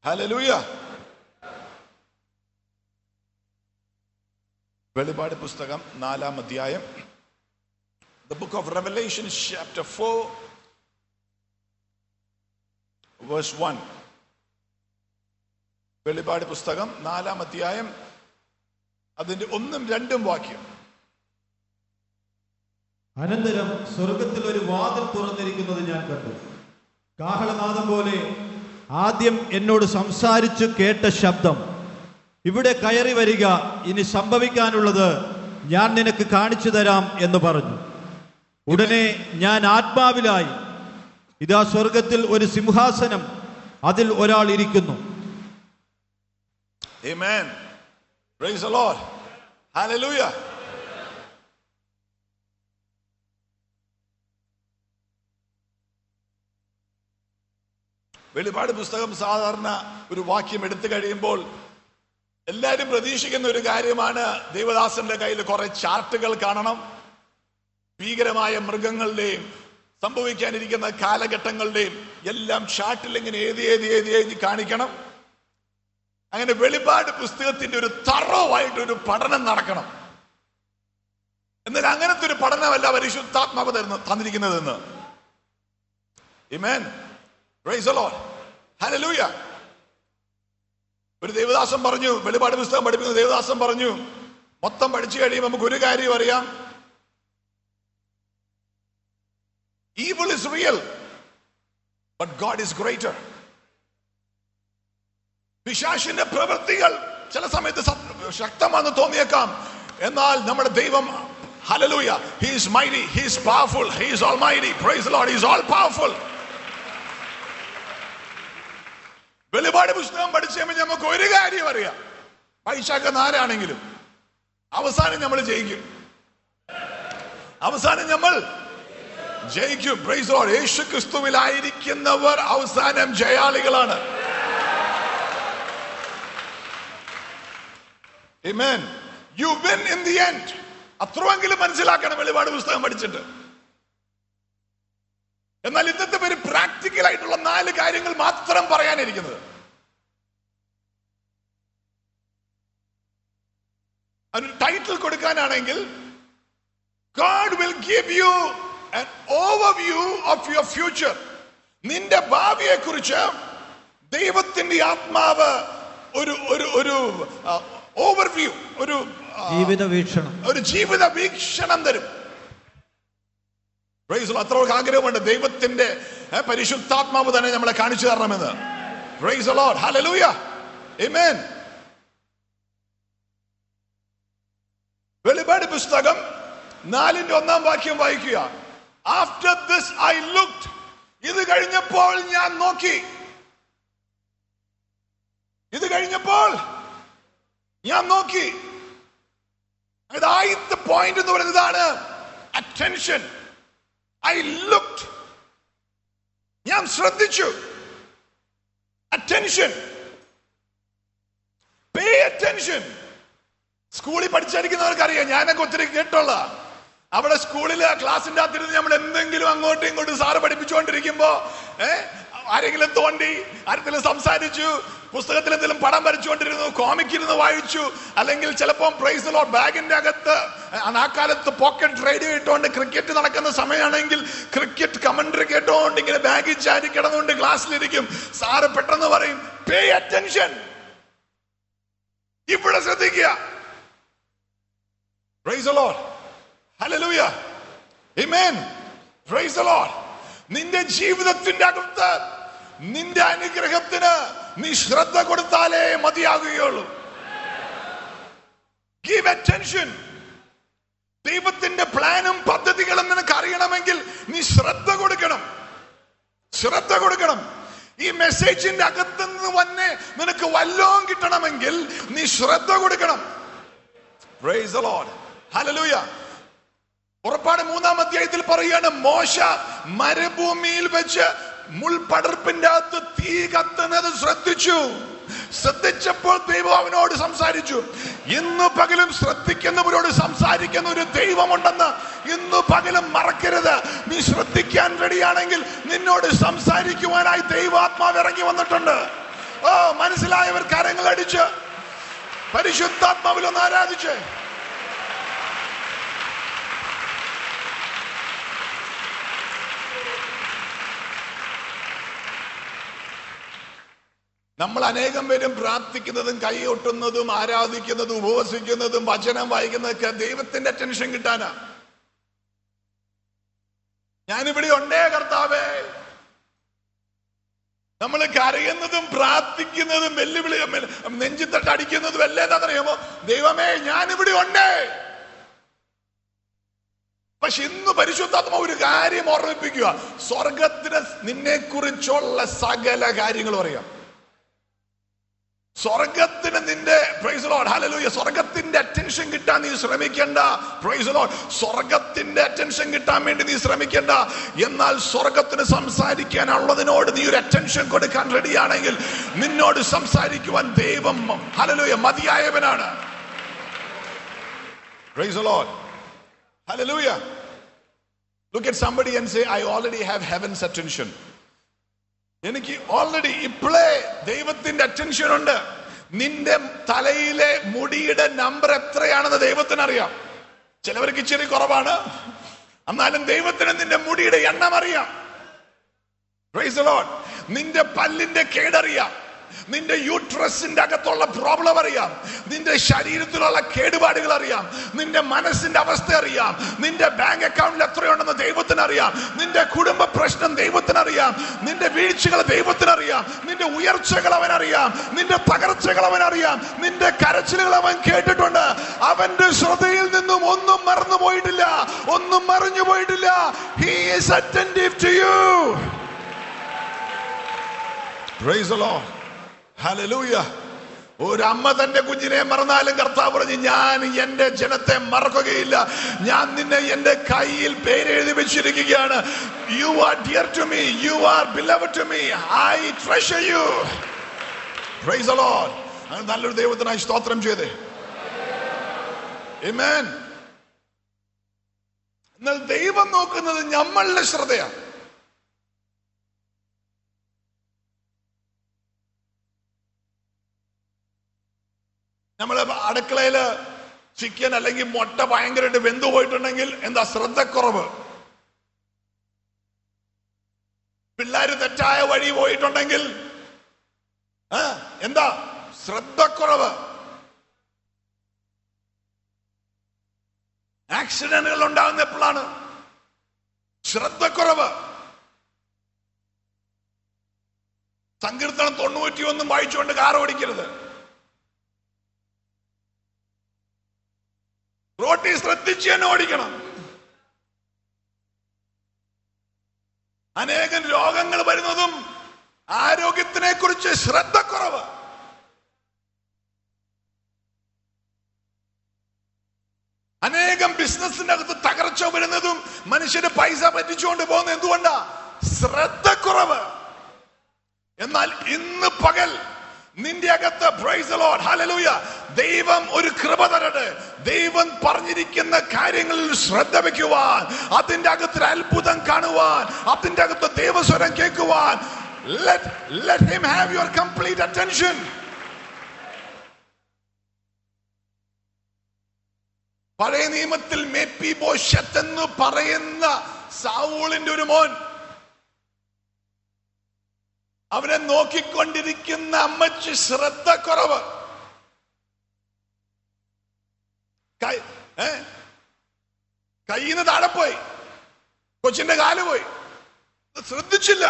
Hallelujah വെളിപാട് പുസ്തകം നാലാം അധ്യായം The book of Revelation, chapter 4, verse 1. വെളിപാട് പുസ്തകം നാലാം അധ്യായം അതിന്റെ ഒന്നും രണ്ടും വാക്യം അനന്തരം സ്വർഗത്തിൽ ഒരു വാതിൽ തുറന്നിരിക്കുന്നത് ഞാൻ കണ്ടു കാഹളനാദം പോലെ ആദ്യം എന്നോട് സംസാരിച്ചു കേട്ട ശബ്ദം ഇവിടെ കയറി വരിക ഇനി സംഭവിക്കാനുള്ളത് ഞാൻ നിനക്ക് കാണിച്ചു തരാം എന്ന് പറഞ്ഞു ഉടനെ ഞാൻ ആത്മാവിലായി ഇതാ സ്വർഗത്തിൽ ഒരു സിംഹാസനം അതിൽ ഒരാൾ ഇരിക്കുന്നു Amen. Praise the Lord. Hallelujah. വെളിപാട് പുസ്തകം സാധാരണ ഒരു വാക്യം എടുത്തു കഴിയുമ്പോൾ എല്ലാവരും പ്രതീക്ഷിക്കുന്ന ഒരു കാര്യമാണ് ദേവദാസന്റെ കയ്യിൽ കുറെ ചാർട്ടുകൾ കാണണം ഭീകരമായ മൃഗങ്ങളുടെയും സംഭവിക്കാനിരിക്കുന്ന കാലഘട്ടങ്ങളുടെയും എല്ലാം ചാർട്ടിൽ ഇങ്ങനെ എഴുതി എഴുതി എഴുതി എഴുതി കാണിക്കണം അങ്ങനെ വെളിപാട് പുസ്തകത്തിന്റെ ഒരു തറവായിട്ട് ഒരു പഠനം നടക്കണം എന്നാൽ അങ്ങനത്തെ ഒരു പഠനമല്ല പരിശുദ്ധാത്മാവ് തരുന്ന തന്നിരിക്കുന്നതെന്ന് Amen. Praise the Lord. Hallelujah. ഒരു ദേവദാസൻ പറഞ്ഞു വെളിപാട് പുസ്തകം പഠിപ്പിക്കുന്ന ദേവദാസൻ പറഞ്ഞു മൊത്തം പഠിച്ചു കഴിയുമ്പോൾ നമുക്ക് ഒരു കാര്യം അറിയാം Evil is real, but God is greater. പിശാശിന്റെ പ്രവൃത്തികൾ ചില സമയത്ത് സത്- ശക്തമാണെന്ന് തോന്നിയേക്കാം എന്നാൽ നമ്മുടെ ദൈവം hallelujah he's mighty he's powerful he's almighty praise lord he's all powerful വെളിപാട് പുസ്തകം പഠിച്ചു കഴിയുമ്പോൾ നമുക്ക് ഒരു കാര്യം അറിയാം പൈശാക്ക ആരാണെങ്കിലും അവസാനം നമ്മൾ ജയിക്കും അവസാനം നമ്മൾ ജയിക്കും പ്രൈസ് ലോർഡ് യേശു ക്രിസ്തുവിലായിരിക്കുന്നവർ അവസാനം ജയാളികളാണ് Amen. You win in the end. അത്രമെങ്കിലും മനസ്സിലാക്കണം വെളിപാട് പുസ്തകം പഠിച്ചിട്ട് എന്നാൽ ഇന്നത്തെ പേര് പ്രാക്ടിക്കൽ ആയിട്ടുള്ള നാല് കാര്യങ്ങൾ മാത്രം പറയാനിരിക്കുന്നത് അതിന് ടൈറ്റിൽ കൊടുക്കാനാണെങ്കിൽ God will give you an overview of your future നിന്റെ ഭാവിയെ കുറിച്ച് ദൈവത്തിന്റെ ആത്മാവ് ഒരു ഒരു ഒരു ഓവർവ്യൂ ഒരു ആ, ജീവിത വീക്ഷണം ഒരു ജീവിത വീക്ഷണം തരും Praise the Lord. അത്ര ആഗ്രഹമുണ്ട് ദൈവത്തിന്റെ ഏ, പരിശുദ്ധാത്മാവ് തന്നെ നമ്മളെ കാണിച്ചു തരണമെന്ന് Praise the Lord. Hallelujah. Amen. വെളിപാട് പുസ്തകം നാലിന്റെ ഒന്നാം വാക്യം വായിക്കുക ആഫ്റ്റർ ദിസ് ഐ ലുക്ഡ് ഇത് കഴിഞ്ഞപ്പോൾ ഞാൻ നോക്കി ഇത് കഴിഞ്ഞപ്പോൾ ഞാൻ നോക്കി അതായത് ആദ്യത്തെ പോയിന്റ് എന്ന് പറയുന്നത് ഇതാണ് അറ്റൻഷൻ ഐ ലുക്ഡ് ഞാൻ ശ്രദ്ധിച്ചു അറ്റൻഷൻ പേ അറ്റൻഷൻ സ്കൂളിൽ പഠിച്ചിരിക്കുന്നവർക്കറിയാം ഞാനൊക്കെ ഒത്തിരി കേട്ടുള്ള അവിടെ സ്കൂളിൽ ക്ലാസ്സിന്റെ അകത്തിരുന്ന് നമ്മൾ എന്തെങ്കിലും അങ്ങോട്ടും ഇങ്ങോട്ടും സാറ് പഠിപ്പിച്ചുകൊണ്ടിരിക്കുമ്പോ ഏഹ് ആരെങ്കിലും തോണ്ടി ആരെങ്കിലും സംസാരിച്ചു പുസ്തകത്തിൽ എന്തെങ്കിലും പടം വരച്ചുകൊണ്ടിരുന്നു കോമിക് ഇരുന്ന് വായിച്ചു അല്ലെങ്കിൽ ചിലപ്പോൾ പ്രൈസ് ലോ ബാഗിന്റെ അകത്ത് ആ കാലത്ത് പോക്കറ്റ് റേഡിയോ ഇട്ടുകൊണ്ട് ക്രിക്കറ്റ് നടക്കുന്ന സമയമാണെങ്കിൽ ക്രിക്കറ്റ് കമന്ററി കേട്ടോണ്ട് ഇങ്ങനെ ബാഗിൽ ചാരി കിടന്നുകൊണ്ട് ക്ലാസ്സിലിരിക്കും സാറ് പെട്ടെന്ന് പറയും പേ അറ്റൻഷൻ ഇവിടെ ശ്രദ്ധിക്കുക Praise the Lord. Hallelujah. Amen. Praise the Lord. നിന്റെ ജീവിതത്തിന്റെ അകത്ത് നിന്റെ അനുഗ്രഹത്തിന് നീ ശ്രദ്ധ കൊടുത്താലേ മതിയാകുകയുള്ളൂ ഗീവ് അറ്റൻഷൻ ദൈവത്തിന്റെ പ്ലാനും പദ്ധതികളും നിനക്ക് അറിയണമെങ്കിൽ നീ ശ്രദ്ധ കൊടുക്കണം ശ്രദ്ധ കൊടുക്കണം ഈ മെസ്സേജിന്റെ അകത്ത് നിന്ന് വന്നെ നിനക്ക് വല്ലോം കിട്ടണമെങ്കിൽ നീ ശ്രദ്ധ കൊടുക്കണം Praise the Lord. Hallelujah. പുറപ്പാട് മൂന്നാം അധ്യായത്തിൽ പറയുകയാണ് മോശ മരുഭൂമിയിൽ വെച്ച് മുൾപടർപ്പിന്റെ അകത്ത് തീ കത്തുന്നത് ശ്രദ്ധിച്ചു ശ്രദ്ധിച്ചപ്പോൾ ദൈവം അവനോട് സംസാരിച്ചു ഇന്ന് പകലും ശ്രദ്ധിക്കുന്നവരോട് സംസാരിക്കുന്ന ഒരു ദൈവമുണ്ടെന്ന് ഇന്ന് പകലും മറക്കരുത് നീ ശ്രദ്ധിക്കാൻ റെഡിയാണെങ്കിൽ നിന്നോട് സംസാരിക്കുവാനായി ദൈവാത്മാവ് ഇറങ്ങി വന്നിട്ടുണ്ട് ഓ മനസ്സിലായവർ കരങ്ങൾ അടിച്ച് പരിശുദ്ധാത്മാവിൽ ഒന്ന് ആരാധിച്ച് നമ്മൾ അനേകം പേരും പ്രാർത്ഥിക്കുന്നതും കൈയൊട്ടുന്നതും ആരാധിക്കുന്നതും ഉപവസിക്കുന്നതും വചനം വായിക്കുന്നതൊക്കെ ദൈവത്തിന്റെ അറ്റൻഷൻ കിട്ടാനാ ഞാനിവിടെ ഉണ്ടേ കർത്താവേ നമ്മൾ കരയുന്നതും പ്രാർത്ഥിക്കുന്നതും വെല്ലുവിളി നെഞ്ചിത്തട്ട് അടിക്കുന്നതും എല്ലാം എന്താണെന്നറിയാമോ ദൈവമേ ഞാനിവിടെ ഉണ്ടേ പക്ഷെ ഇന്ന് പരിശുദ്ധാത്മ ഒരു കാര്യം ഓർമ്മിപ്പിക്കുക സ്വർഗത്തിന് നിന്നെ കുറിച്ചുള്ള സകല കാര്യങ്ങളും അറിയാം സ്വർഗത്തിന് നിന്റെ പ്രൈസ് ലോഡ് ഹല്ലേലൂയ സ്വർഗത്തിന്റെ അറ്റൻഷൻ കിട്ടാൻ നീ ശ്രമിക്കണ്ട പ്രൈസ് ലോഡ് സ്വർഗത്തിന്റെ അറ്റൻഷൻ കിട്ടാൻ വേണ്ടി നീ ശ്രമിക്കണ്ട എന്നാൽ സ്വർഗത്തിന് സംസാരിക്കാനുള്ളതിനോട് നീ ഒരു അറ്റൻഷൻ കൊടുക്കാൻ റെഡിയാണെങ്കിൽ നിന്നോട് സംസാരിക്കുവാൻ ദൈവം ഹല്ലേലൂയ മതിയായവനാണ് praise lord hallelujah Look at somebody and say, I already have heaven's attention. എനിക്ക് ഓൾറെഡി ഇപ്പോഴേ ദൈവത്തിന്റെ അറ്റൻഷൻ ഉണ്ട് നിന്റെ തലയിലെ മുടിയുടെ നമ്പർ എത്രയാണെന്ന് ദൈവത്തിന് അറിയാം ചിലവർക്ക് ഇച്ചിരി കുറവാണ് എന്നാലും ദൈവത്തിന് നിന്റെ മുടിയുടെ എണ്ണം അറിയാം Praise the Lord. നിന്റെ പല്ലിന്റെ കേടറിയാം നിന്റെ യൂട്രസിന്റെ അകത്തുള്ള പ്രോബ്ലം അറിയാം നിന്റെ ശരീരത്തിലുള്ള കേടുപാടുകൾ അറിയാം നിന്റെ മനസ്സിന്റെ അവസ്ഥ അറിയാം നിന്റെ ബാങ്ക് അക്കൗണ്ടിൽ എത്രയുണ്ടെന്ന് ദൈവത്തിന് അറിയാം നിന്റെ കുടുംബ പ്രശ്നം ദൈവത്തിന് അറിയാം നിന്റെ വീഴ്ചകൾ ദൈവത്തിന് അറിയാം നിന്റെ ഉയർച്ചകൾ അവൻ അറിയാം നിന്റെ തകർച്ചകൾ അവൻ അറിയാം നിന്റെ കരച്ചിലുകൾ അവൻ കേട്ടിട്ടുണ്ട് അവന്റെ ശ്രദ്ധയിൽ നിന്നും ഒന്നും മറന്നു പോയിട്ടില്ല ഒന്നും മറിഞ്ഞു പോയിട്ടില്ല he is attentive to you Praise the Lord. Hallelujah. ഒരു അമ്മ തന്റെ കുഞ്ഞിനെ മറന്നാലും കർത്താവ് പറഞ്ഞു ഞാൻ എന്റെ ജനത്തെ മറക്കുകയില്ല ഞാൻ നിന്നെ എന്റെ കയ്യിൽ പേരെഴുതി വെച്ചിരിക്കുകയാണ് you are dear to me you are beloved to me I treasure you praise the Lord. അങ്ങനെ നല്ലൊരു ദൈവത്തിനായി സ്തോത്രം ചെയ്തേ Amen. എന്നാൽ ദൈവം നോക്കുന്നത് നമ്മളുടെ ശ്രദ്ധയാണ് നമ്മള് അടുക്കളയില് ചിക്കൻ അല്ലെങ്കിൽ മുട്ട ഭയങ്കരമായിട്ട് വെന്തു പോയിട്ടുണ്ടെങ്കിൽ എന്താ ശ്രദ്ധക്കുറവ് പിള്ളേര് തെറ്റായ വഴി പോയിട്ടുണ്ടെങ്കിൽ ആ, എന്താ ശ്രദ്ധക്കുറവ് ആക്സിഡന്റുകൾ ഉണ്ടാകുന്ന എപ്പോഴാണ് ശ്രദ്ധക്കുറവ് സങ്കീർത്തനം തൊണ്ണൂറ്റി ഒന്നും വായിച്ചുകൊണ്ട് കാർ ഓടിക്കരുത് റോട്ടിൽ ശ്രദ്ധിച്ച് തന്നെ ഓടിക്കണം അനേകം രോഗങ്ങൾ വരുന്നതും ആരോഗ്യത്തിനെ കുറിച്ച് ശ്രദ്ധക്കുറവ് അനേകം ബിസിനസിന്റെ അകത്ത് തകർച്ച വരുന്നതും മനുഷ്യന് പൈസ പറ്റിച്ചുകൊണ്ട് പോകുന്നത് എന്തുകൊണ്ടാ ശ്രദ്ധക്കുറവ് എന്നാൽ ഇന്ന് പകൽ നിന്റെ അകത്ത് പ്രൈസ് ലോഡ് ഹല്ലേലൂയ ദൈവം ഒരു കൃപ തരട്ടെ ദൈവം പറഞ്ഞിരിക്കുന്ന കാര്യങ്ങളിൽ ശ്രദ്ധ വെക്കുവാൻ അതിന്റെ അകത്ത് ഒരു അത്ഭുതം കാണുവാൻ അതിന്റെ അകത്ത് ദൈവസ്വരം കേൾക്കുവാൻ let let him have your complete attention പഴയ നിയമത്തിൽ മേപ്പി ബോഷത്ത് എന്ന് പറയുന്ന സാവൂളിന്റെ ഒരു മോൻ അവനെ നോക്കിക്കൊണ്ടിരിക്കുന്ന അമ്മച്ച് ശ്രദ്ധ കുറവ് കൈ ഏ കയ്യിന്ന് താഴെ പോയി കൊച്ചിന്റെ കാല് പോയി ഇത് ശ്രദ്ധിച്ചില്ല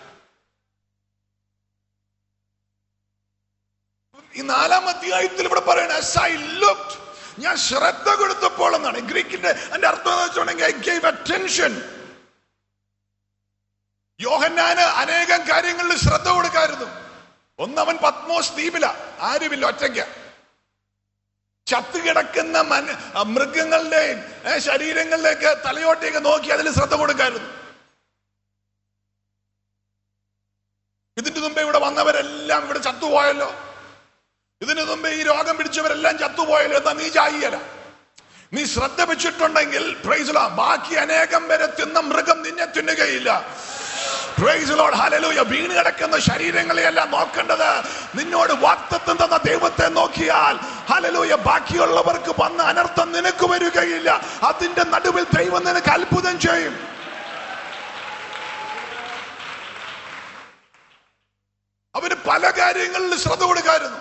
ഈ നാലാം അധ്യായത്തിൽ ഇവിടെ പറയണ as I looked ഞാൻ ശ്രദ്ധ കൊടുത്തപ്പോൾ എന്നാണ് ഗ്രീക്കിന്റെ അതിന്റെ അർത്ഥം എന്ന് വെച്ചിട്ടുണ്ടെങ്കിൽ ഐ ഗേവ് അറ്റൻഷൻ യോഹന്നാന് അനേകം കാര്യങ്ങളിൽ ശ്രദ്ധ കൊടുക്കായിരുന്നു ഒന്നവൻ പത്മോസ് ദ്വീപില ആരുമില്ല ഒറ്റയ്ക്ക് ചത്തുകിടക്കുന്ന മന ആ മൃഗങ്ങളുടെയും ഏ, ശരീരങ്ങളിലേക്ക് തലയോട്ടേക്ക് നോക്കി അതിൽ ശ്രദ്ധ കൊടുക്കായിരുന്നു ഇതിന്റെ മുമ്പേ ഇവിടെ വന്നവരെല്ലാം ഇവിടെ ചത്തുപോയല്ലോ ഇതിനു മുമ്പേ ഈ രോഗം പിടിച്ചവരെല്ലാം ചത്തുപോയല്ലോ എന്നാ നീ ചായിയല നീ ശ്രദ്ധ വെച്ചിട്ടുണ്ടെങ്കിൽ പ്രൈസല ബാക്കി അനേകം പേരെ തിന്ന മൃഗം നിന്നെ തിന്നുകയില്ല Praise the Lord. Hallelujah. വീണ് കിടക്കുന്ന ശരീരങ്ങളെയല്ല നോക്കേണ്ടത് നിന്നോട് വാക്തത്വം തന്ന ദൈവത്തെ നോക്കിയാൽ ഹലലൂയ ബാക്കിയുള്ളവർക്ക് വന്ന അനർത്ഥം നിനക്ക് വരികയില്ല അതിന്റെ നടുവിൽ ദൈവം നിനക്ക് അത്ഭുതം ചെയ്യും അവന് പല കാര്യങ്ങളിൽ ശ്രദ്ധ കൊടുക്കായിരുന്നു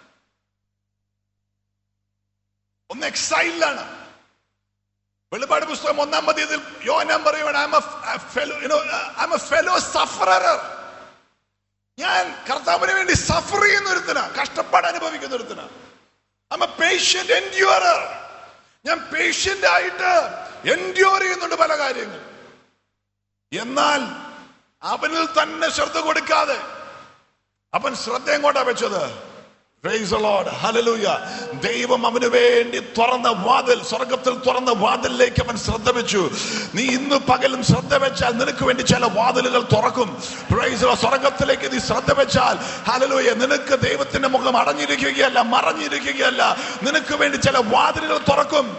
ഒന്ന് എക്സൈലാണ് വെളിപ്പാട് പുസ്തകം ഒന്നാം പതിയതിൽ യോനാൻ പറയുവാണ് ഐ എ ഫെലോ സഫറർ ഞാൻ കർത്താവിന് വേണ്ടി സഫർ ചെയ്യുന്ന ഒരുത്തന കഷ്ടപ്പാട് അനുഭവിക്കുന്ന ഒരുത്തന ഐ എ പേഷ്യന്റ് എൻഡ്യൂറർ ഞാൻ പേഷ്യന്റ് ആയിട്ട് എൻഡ്യൂർ ചെയ്യുന്നുണ്ട് പല കാര്യങ്ങൾ എന്നാൽ അവനിൽ തന്നെ ശ്രദ്ധ കൊടുക്കാതെ അവൻ ശ്രദ്ധ എങ്ങോട്ടാ വെച്ചത് Praise the Lord. Hallelujah. ദൈവം അവന് വേണ്ടി തുറന്ന വാതിൽ സ്വർഗത്തിൽ തുറന്ന വാതിലിലേക്ക് അവൻ ശ്രദ്ധ വെച്ചു നീ ഇന്ന് പകലും ശ്രദ്ധ വെച്ചാൽ നിനക്ക് വേണ്ടി ചില വാതിലുകൾ തുറക്കും Praise the Lord. സ്വർഗത്തിലേക്ക് നീ ശ്രദ്ധ വെച്ചാൽ ഹലലൂയ നിനക്ക് ദൈവത്തിന്റെ മുഖം അടഞ്ഞിരിക്കുകയല്ല മറഞ്ഞിരിക്കുകയല്ല നിനക്ക് വേണ്ടി ചില വാതിലുകൾ തുറക്കും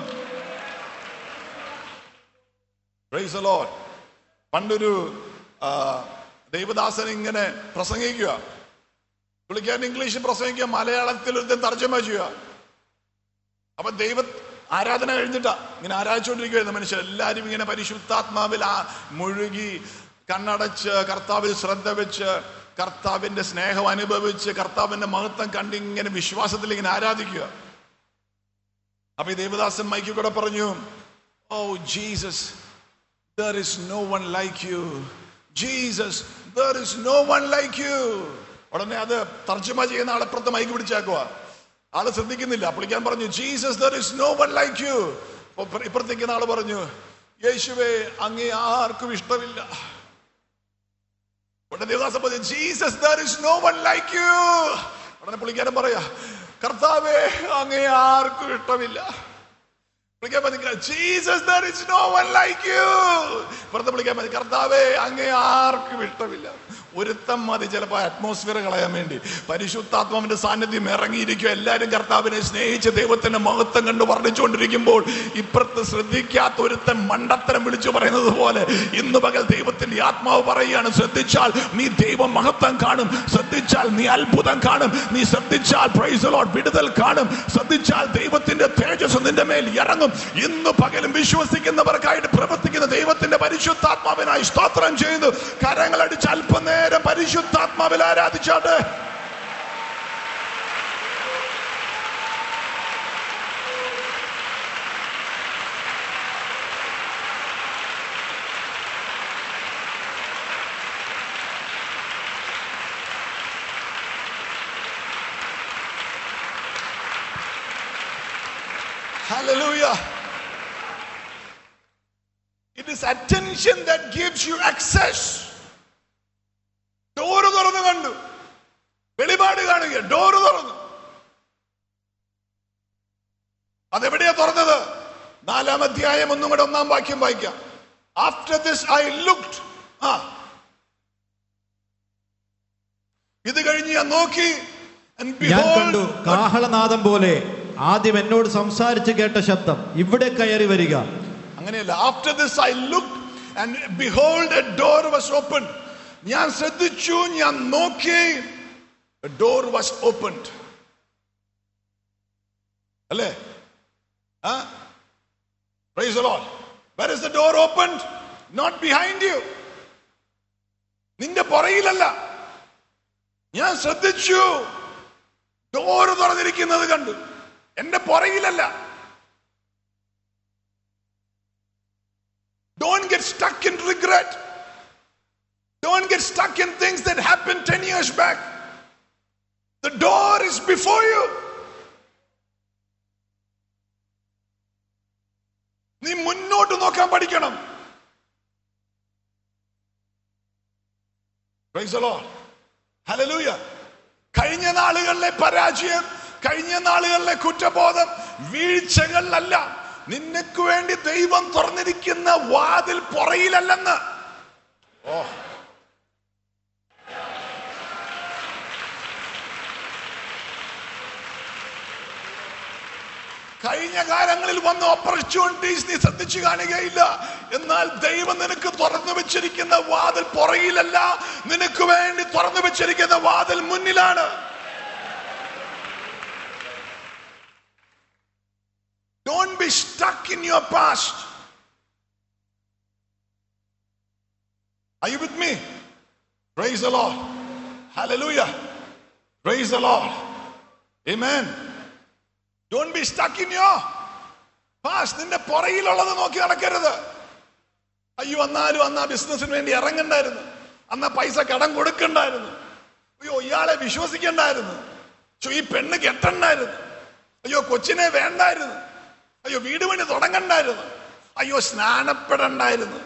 Praise the Lord. പണ്ടൊരു ആ, ദൈവദാസൻ ഇങ്ങനെ പ്രസംഗിക്കുക പുള്ളിക്കാരൻ ഇംഗ്ലീഷിൽ പ്രസംഗിക്കുക മലയാളത്തിൽ ഒരു തർജ്ജമ ചെയ്യുക അപ്പൊ ദൈവ ആരാധന കഴിഞ്ഞിട്ടാ ഇങ്ങനെ ആരാധിച്ചുകൊണ്ടിരിക്കുകയായിരുന്നു മനുഷ്യർ എല്ലാവരും ഇങ്ങനെ പരിശുദ്ധാത്മാവിൽ ആ മുഴുകി കണ്ണടച്ച് കർത്താവിൽ ശ്രദ്ധ വെച്ച് കർത്താവിന്റെ സ്നേഹം അനുഭവിച്ച് കർത്താവിന്റെ മഹത്വം കണ്ട് ഇങ്ങനെ വിശ്വാസത്തിൽ ഇങ്ങനെ ആരാധിക്കുക അപ്പൊ ഈ ദേവദാസൻ മൈക്കിൽ കൂടെ പറഞ്ഞു oh Jesus there is no one like you Jesus there is no one like you ഉടനെ അത് തർജ്ജമ ചെയ്യുന്ന ആളെപ്പുറത്ത് മൈക്ക് പിടിച്ചാക്കുക ആള് ശ്രദ്ധിക്കുന്നില്ല പുള്ളിക്കാൻ പറഞ്ഞു Jesus there is no one like you ഇപ്പുറത്തേക്കുന്ന ആള് പറഞ്ഞു യേശുവേ അങ്ങേ ആർക്കും ഇഷ്ടമില്ല ഉടനെ ദേവദാസൻ പറഞ്ഞു Jesus there is no one like you ഉടനെ പുള്ളിക്കാരൻ പറയാ കർത്താവേ അങ്ങേ ആർക്കും ഇഷ്ടമില്ല വിളിക്കാൻ പറ്റി Jesus there is no one like you വെറുതെ വിളിക്കാൻ പറ്റി കർത്താവേ അങ്ങേ ആർക്കും ഇഷ്ടമില്ല ഒരുത്തം മതി ചിലപ്പോൾ അറ്റ്മോസ്ഫിയർ കളയാൻ വേണ്ടി പരിശുദ്ധാത്മാവിന്റെ സാന്നിധ്യം ഇറങ്ങിയിരിക്കും എല്ലാവരും കർത്താവിനെ സ്നേഹിച്ച് ദൈവത്തിന്റെ മഹത്വം കണ്ട് വർണ്ണിച്ചുകൊണ്ടിരിക്കുമ്പോൾ ഇപ്പുറത്ത് ശ്രദ്ധിക്കാത്ത ഒരുത്തൻ മണ്ടത്തരം വിളിച്ചു പറയുന്നത് പോലെ ഇന്ന് പകൽ ദൈവത്തിന്റെ ആത്മാവ് പറയുകയാണ് ശ്രദ്ധിച്ചാൽ നീ ദൈവ മഹത്വം കാണും ശ്രദ്ധിച്ചാൽ നീ അത്ഭുതം കാണും നീ ശ്രദ്ധിച്ചാൽ praise the Lord, വിടുതൽ കാണും ശ്രദ്ധിച്ചാൽ ദൈവത്തിന്റെ തേജസ് നിന്റെ മേൽ ഇറങ്ങും ഇന്ന് പകലും വിശ്വസിക്കുന്നവർക്കായിട്ട് പ്രവർത്തിക്കുന്ന ദൈവത്തിന്റെ പരിശുദ്ധാത്മാവിനായി സ്തോത്രം ചെയ്യുന്നു കരങ്ങളടിച്ച് അല്പനേരം പരിശുദ്ധാത്മാവിൽ ആരാധിച്ചാട്ടെ Hallelujah. It is attention that gives you access. Door തുറന്നു കണ്ടു വെളിപാട് കാണുക ഡോറ് തുറന്നു അതെവിടെയാ തുറന്നത് നാലാം അധ്യായം ഒന്നും കൂടെ ഒന്നാം വാക്യം വായിക്കാം ആഫ്റ്റർ ദിസ് ഐ ലുക്ഡ് ആ ഇത് കഴിഞ്ഞ് ഞാൻ നോക്കി and ഞാൻ behold, കണ്ടു കാഹളനാദം പോലെ ആദ്യം എന്നോട് സംസാരിച്ച് കേട്ട ശബ്ദം ഇവിടെ കയറി വരിക അങ്ങനെയല്ല after this I look and behold a door was open ഞാൻ ശ്രദ്ധിച്ചു ഞാൻ നോക്കി ഡോർ വാസ് ഓപ്പൺഡ് അല്ലേ ആ praise the Lord where is the door opened not behind you നിന്റെ പുറകിലല്ല ഞാൻ ശ്രദ്ധിച്ചു ഡോർ തുറന്നിരിക്കുന്നത് കണ്ടു എന്റെ പുറകിലല്ല Don't get stuck in regret. Don't get stuck in things that happened 10 years back. The door is before you. നീ മുന്നോട്ട് നോക്കാൻ പഠിക്കണം Praise the Lord. Hallelujah. കഴിഞ്ഞ നാളുകളിലെ പരാജയം കഴിഞ്ഞ നാളുകളിലെ കുറ്റബോധം വീഴ്ചകളിലല്ല നിനക്ക് വേണ്ടി ദൈവം തുറന്നിരിക്കുന്ന വാതിൽ പുറയിലല്ലെന്ന് ഓ കഴിഞ്ഞ കാലങ്ങളിൽ വന്ന ഓപ്പർച്യൂണിറ്റീസ് നീ ശ്രദ്ധിച്ചു കാണുകയില്ല എന്നാൽ ദൈവം നിനക്ക് തുറന്നു വെച്ചിരിക്കുന്ന വാതിൽ പുറകിലല്ല നിനക്ക് വേണ്ടി തുറന്നു വെച്ചിരിക്കുന്ന വാതിൽ മുന്നിലാണ് Don't be stuck in your past. Are you with me? Praise the Lord. Hallelujah. Praise the Lord. Amen. Don't be stuck in your past. നിന്റെ പുറകിലുള്ളത് നോക്കി നടക്കരുത് അയ്യോ എന്നാലും അന്ന് ആ ബിസിനസ്സിന് വേണ്ടി ഇറങ്ങണ്ടായിരുന്നു അന്ന് ആ പൈസ കടം കൊടുക്കണ്ടായിരുന്നു അയ്യോ ഇയാളെ വിശ്വസിക്കണ്ടായിരുന്നു ചോ ഈ പെണ്ണ് കെട്ടണ്ടായിരുന്നു അയ്യോ കൊച്ചിനെ വേണ്ടായിരുന്നു അയ്യോ വീട് പണി തുടങ്ങണ്ടായിരുന്നു അയ്യോ സ്നാനപ്പെടണ്ടായിരുന്നു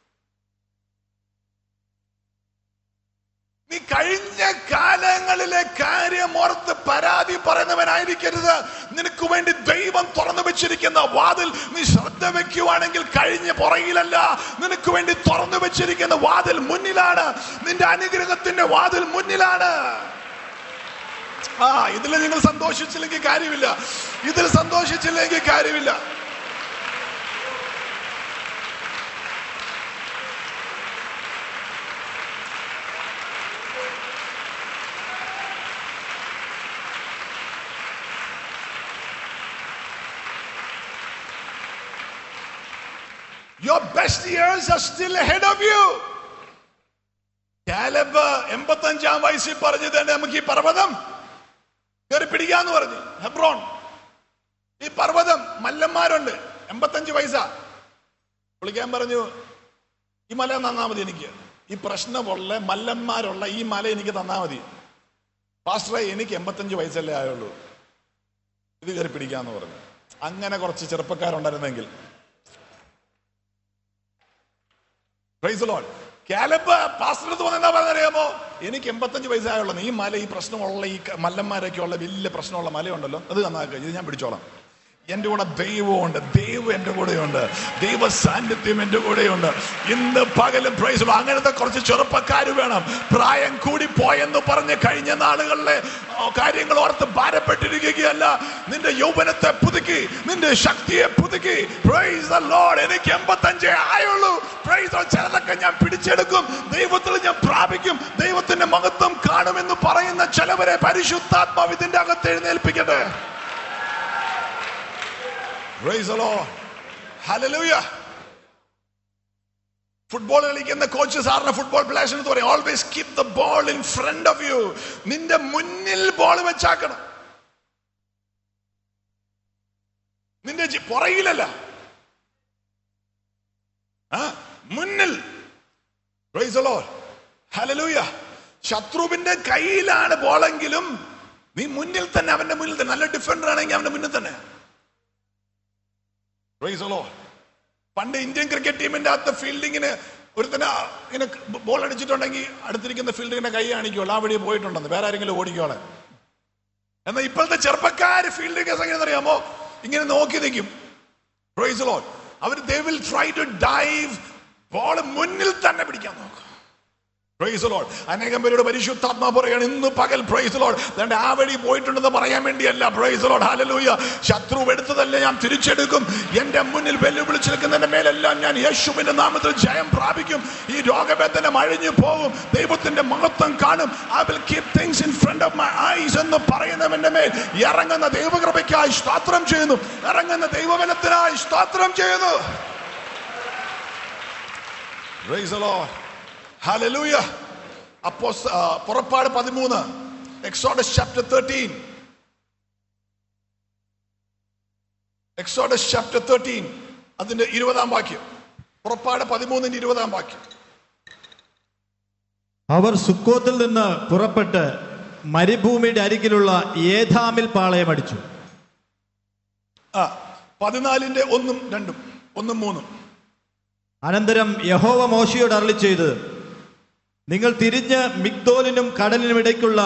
നീ കഴിഞ്ഞ കാലങ്ങളിലെ കാര്യം ഓർത്ത് പരാതി പറയുന്നവനായിരിക്കരുത് നിനക്ക് വേണ്ടി ദൈവം തുറന്നു വെച്ചിരിക്കുന്ന വാതിൽ നീ ശ്രദ്ധ വെക്കുവാണെങ്കിൽ കഴിഞ്ഞ പുറകിലല്ല നിനക്ക് വേണ്ടി തുറന്നു വെച്ചിരിക്കുന്ന വാതിൽ മുന്നിലാണ് നിന്റെ അനുഗ്രഹത്തിന്റെ വാതിൽ മുന്നിലാണ് ആ ഇതിൽ നിങ്ങൾ സന്തോഷിച്ചില്ലെങ്കിൽ കാര്യമില്ല ഇതിൽ സന്തോഷിച്ചില്ലെങ്കിൽ കാര്യമില്ല Your best years are still ahead of you. Caleb എൺപത്തഞ്ചാം വയസ്സിൽ പറഞ്ഞത് തന്നെ നമുക്ക് ഈ പർവ്വതം കയറി പിടിക്കാന്ന് പറഞ്ഞു ഹെബ്രോൺ ഈ പർവ്വതം മല്ലന്മാരുണ്ട് എൺപത്തഞ്ച് വയസ്സാ വിളിക്കാൻ പറഞ്ഞു ഈ മല തന്നാ മതി എനിക്ക് ഈ പ്രശ്നമുള്ള മല്ലന്മാരുള്ള ഈ മല എനിക്ക് തന്നാ മതി പാസ്റ്ററെ എനിക്ക് എൺപത്തഞ്ച് വയസ്സല്ലേ ആയുള്ളൂ ഇത് കയറി പിടിക്കാന്ന് പറഞ്ഞു അങ്ങനെ കുറച്ച് ചെറുപ്പക്കാരുണ്ടായിരുന്നെങ്കിൽ പ്രൈസ് ലോഡ് കാലബ് പാസ്റ്റർ അടുത്ത് വന്നെന്താ പറഞ്ഞറിയാമോ എനിക്ക് എൺപത്തഞ്ച് വയസ്സായുള്ള ഈ മല ഈ പ്രശ്നമുള്ള ഈ ക- മല്ലന്മാരൊക്കെ ഉള്ള വലിയ പ്രശ്നമുള്ള മലയുണ്ടല്ലോ അത് തന്നാക്ക ഇത് ഞാൻ പിടിച്ചോളാം എന്റെ കൂടെ ദൈവമുണ്ട് ദൈവം എന്റെ കൂടെയുണ്ട് ദൈവ സാന്നിധ്യം എന്റെ കൂടെയുണ്ട് ഇന്ന് പകലും പ്രൈസ് അങ്ങനത്തെ കുറച്ച് ചെറുപ്പക്കാർ വേണം പ്രായം കൂടി പോയെന്ന് പറഞ്ഞ് കഴിഞ്ഞ നാളുകളിലെ ആ, കാര്യങ്ങൾ ഓർത്ത് ഭാരപ്പെട്ടിരിക്കുകയല്ല നിന്റെ യൗവനത്തെ പുതുക്കി നിന്റെ ശക്തിയെ പുതുക്കി പ്രൈസ് ദ ലോർഡ് എനിക്ക് എൺപത്തഞ്ചേ ആയുള്ളൂ പ്രൈസ് ദ ചിലതൊക്കെ ഞാൻ പിടിച്ചെടുക്കും ദൈവത്തിൽ ഞാൻ പ്രാപിക്കും ദൈവത്തിന്റെ മഹത്വം കാണുമെന്ന് പറയുന്ന ചിലവരെ പരിശുദ്ധാത്മാവ് ഇതിന്റെ അകത്ത് എഴുന്നേൽപ്പിക്കട്ടെ Praise the Lord. Hallelujah. Football കളിക്കുന്ന കോച്ച് സാറിന് ഫുട്ബോൾ പ്ലേയേഴ്സ് എന്ന് പറയും always keep the ball in front of you നിന്റെ മുന്നിൽ ബോൾ വെച്ചാക്കണം നിന്റെ ജി- പുറകിലല്ല ആ മുന്നിൽ Praise the Lord. Hallelujah. ശത്രുവിന്റെ കയ്യിലാണ് ബോളെങ്കിലും നീ മുന്നിൽ തന്നെ അവന്റെ മുന്നിൽ തന്നെ നല്ല ഡിഫൻഡർ ആണെങ്കിൽ അവന്റെ മുന്നിൽ തന്നെ Praise the Lord. പണ്ട് ഇന്ത്യൻ ക്രിക്കറ്റ് ടീമിന്റെ അകത്ത് ഫീൽഡിങ്ങിന് ഒരുത്തന ഇങ്ങനെ ബോൾ അടിച്ചിട്ടുണ്ടെങ്കിൽ അടുത്തിരിക്കുന്ന ഫീൽഡിങ്ങിന്റെ കൈ കാണിക്കുള്ളൂ ആ വഴി പോയിട്ടുണ്ടെന്ന് വേറെ ആരെങ്കിലും ഓടിക്കോളെ എന്നാൽ ഇപ്പോഴത്തെ ചെറുപ്പക്കാര് ഫീൽഡിംഗ് എങ്ങനെ അറിയാമോ ഇങ്ങനെ നോക്കി നിൽക്കും പ്രൈസ് ലോഡ് അവർ they will try to dive ball മുന്നിൽ തന്നെ പിടിക്കാൻ നോക്കും പ്രൈസ് ലോഡ് അനേകം പേരോട് പരിശുദ്ധാത്മാ പറയാണ് ഇന്ന് പകൽ പ്രൈസ് ലോഡ് അതുകൊണ്ട് ആ വഴി പോയിട്ടുണ്ടെന്ന് പറയാൻ വേണ്ടിയല്ല പ്രൈസ് ലോഡ് ഹല്ലേലൂയ ശത്രു എടുത്തതല്ല ഞാൻ തിരിച്ചെടുക്കും എന്റെ മുന്നിൽ വെല്ലുവിളിച്ച് നിൽക്കുന്നതിന്റെ മേലെല്ലാം ഞാൻ യേശുവിന്റെ നാമത്തിൽ ജയം പ്രാപിക്കും ഈ രോഗവേദന അഴിഞ്ഞു പോകും ദൈവത്തിന്റെ മഹത്വം കാണും I will keep things in front of my eyes എന്ന് പറയുന്നവന്റെ മേൽ ഇറങ്ങുന്ന ദൈവകൃപയ്ക്കായി സ്തോത്രം ചെയ്യുന്നു ഇറങ്ങുന്ന ദൈവബലത്തിനായി സ്തോത്രം ചെയ്യുന്നു Praise the Lord. Hallelujah. അപ്പോ പുറപ്പാട് പതിമൂന്ന് Exodus chapter thirteen Exodus chapter thirteen അതിന്റെ ഇരുപതാം വാക്യം പുറപ്പാട് പതിമൂന്നിന്റെ ഇരുപതാം വാക്യം അവർ സുക്കോത്തിൽ നിന്ന് പുറപ്പെട്ട് മരുഭൂമിയുടെ അരികിലുള്ള ഏതാമിൽ പാളയമടിച്ചു ആ പതിനാലിന്റെ ഒന്നും രണ്ടും ഒന്നും മൂന്നും അനന്തരം യഹോവ മോശയോട് അരളി ചെയ്ത് നിങ്ങൾ തിരിഞ്ഞ് മിഗ്ദോലിനും കടലിനും ഇടയ്ക്കുള്ള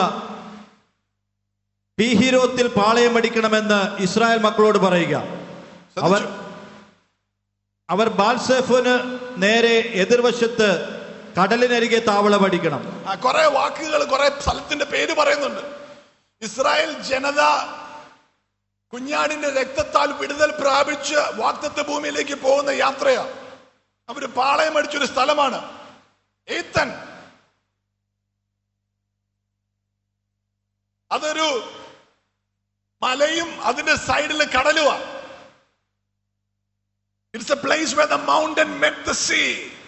പീഹിരോത്തിൽ പാളയമടിക്കണമെന്ന് ഇസ്രായേൽ മക്കളോട് പറയുക അവർ ശ്രദ്ധിച്ചു. അവർ ബാൽസെഫിന് നേരെ എതിർവശത്ത് കടലിനരികെ താവളമടിക്കണം ആ കുറെ വാക്കുകൾ കുറെ സ്ഥലത്തിന്റെ പേര് പറയുന്നുണ്ട് ഇസ്രായേൽ ജനത കുഞ്ഞാടിന്റെ രക്തത്താൽ വിടുതൽ പ്രാപിച്ച് വാക്തത്വ ഭൂമിയിലേക്ക് പോകുന്ന യാത്രയാ അവര് പാളയം അടിച്ചൊരു സ്ഥലമാണ് ഏത്തൻ അതൊരു മലയും അതിന്റെ സൈഡിൽ കടലുവാ it's a place where the mountain met the sea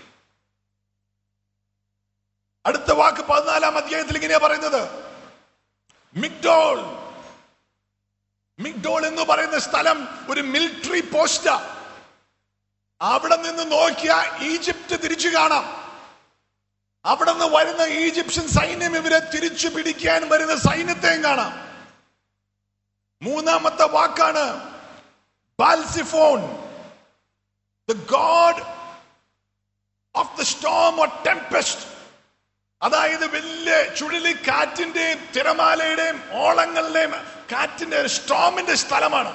അടുത്ത വാക്ക് പതിനാലാം അധ്യായത്തിൽ ഇങ്ങനെയാ പറയുന്നത് മിഗ്ഡോൾ മിഗ്ഡോൾ എന്ന് പറയുന്ന സ്ഥലം ഒരു മിലിറ്ററി പോസ്റ്റാ അവിടെ നിന്ന് നോക്കിയ ഈജിപ്ത് തിരിച്ചു കാണാം അവിടെ നിന്ന് വരുന്ന ഈജിപ്ഷ്യൻ സൈന്യം ഇവരെ തിരിച്ചു പിടിക്കാൻ വരുന്ന സൈന്യത്തെയും കാണാം മൂന്നാമത്തെ വാക്കാണ് Baal Zephon the god of the storm or tempest അതായത് വലിയ ചുഴലിക്കാറ്റിന്റെയും തിരമാലയുടെയും ഓളങ്ങളുടെയും കാറ്റിന്റെ സ്റ്റോമിന്റെ സ്ഥലമാണ്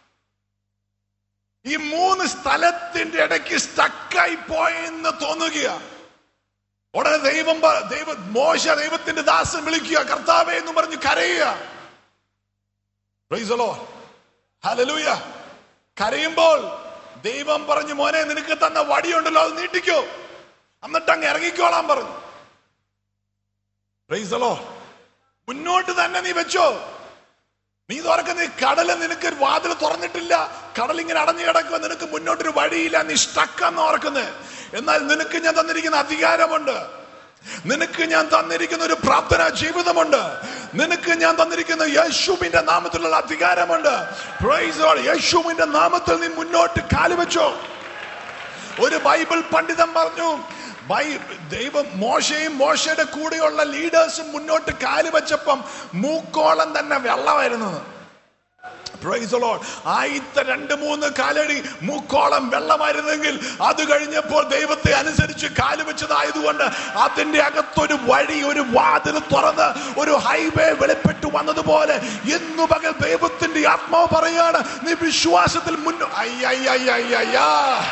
ഈ മൂന്ന് സ്ഥലത്തിന്റെ ഇടയ്ക്ക് സ്റ്റക്കായി പോയെന്ന് തോന്നുക ഉടനെ ദൈവം പ- ദൈവ മോശ ദൈവത്തിന്റെ ദാസൻ വിളിക്കുക കർത്താവേ എന്ന് പറഞ്ഞ് കരയുക Praise the Lord. Hallelujah. കരയുമ്പോൾ ദൈവം പറഞ്ഞു മോനെ നിനക്ക് തന്ന വടിയുണ്ടല്ലോ അത് നീട്ടിക്കോ എന്നിട്ട് അങ്ങ് ഇറങ്ങിക്കോളാൻ പറഞ്ഞു Praise the Lord. മുന്നോട്ട് തന്നെ നീ വെച്ചോ നീ തുറക്കുന്ന ഈ കടല് നിനക്ക് ഒരു വാതിൽ തുറന്നിട്ടില്ല കടൽ ഇങ്ങനെ അടഞ്ഞു കിടക്കുക നിനക്ക് മുന്നോട്ടൊരു വഴിയില്ല നീ സ്റ്റക്കാന്ന് ഓർക്കുന്നത് എന്നാൽ നിനക്ക് ഞാൻ തന്നിരിക്കുന്ന അധികാരമുണ്ട് നിനക്ക് ഞാൻ തന്നിരിക്കുന്ന ഒരു പ്രാർത്ഥന ജീവിതമുണ്ട് നിനക്ക് ഞാൻ തന്നിരിക്കുന്ന യേശുവിന്റെ നാമത്തിലുള്ള അധികാരമുണ്ട് Praise the Lord. യേശുവിന്റെ നാമത്തിൽ നീ മുന്നോട്ട് കാലുവെച്ചോ ഒരു ബൈബിൾ പണ്ഡിതൻ പറഞ്ഞു ബൈ ദൈവം മോശയും മോശയുടെ കൂടെയുള്ള ലീഡേഴ്സും മുന്നോട്ട് കാല് വെച്ചപ്പം മൂക്കോളം തന്നെ വെള്ളമായിരുന്നു Praise the Lord. ആദ്യത്തെ രണ്ട് മൂന്ന് കാലടി മൂക്കോളം വെള്ളമായിരുന്നെങ്കിൽ അത് കഴിഞ്ഞപ്പോൾ ദൈവത്തെ അനുസരിച്ച് കാല് വെച്ചതായതുകൊണ്ട് അതിന്റെ അകത്തൊരു വഴി ഒരു വാതിൽ തുറന്ന് ഒരു ഹൈവേ വെളിപ്പെട്ടു വന്നതുപോലെ ഇന്നു പകൽ ദൈവത്തിന്റെ ആത്മാവ് പറയാണ് നീ വിശ്വാസത്തിൽ മുന്നോ അയ്യയ്യയ്യയ്യാ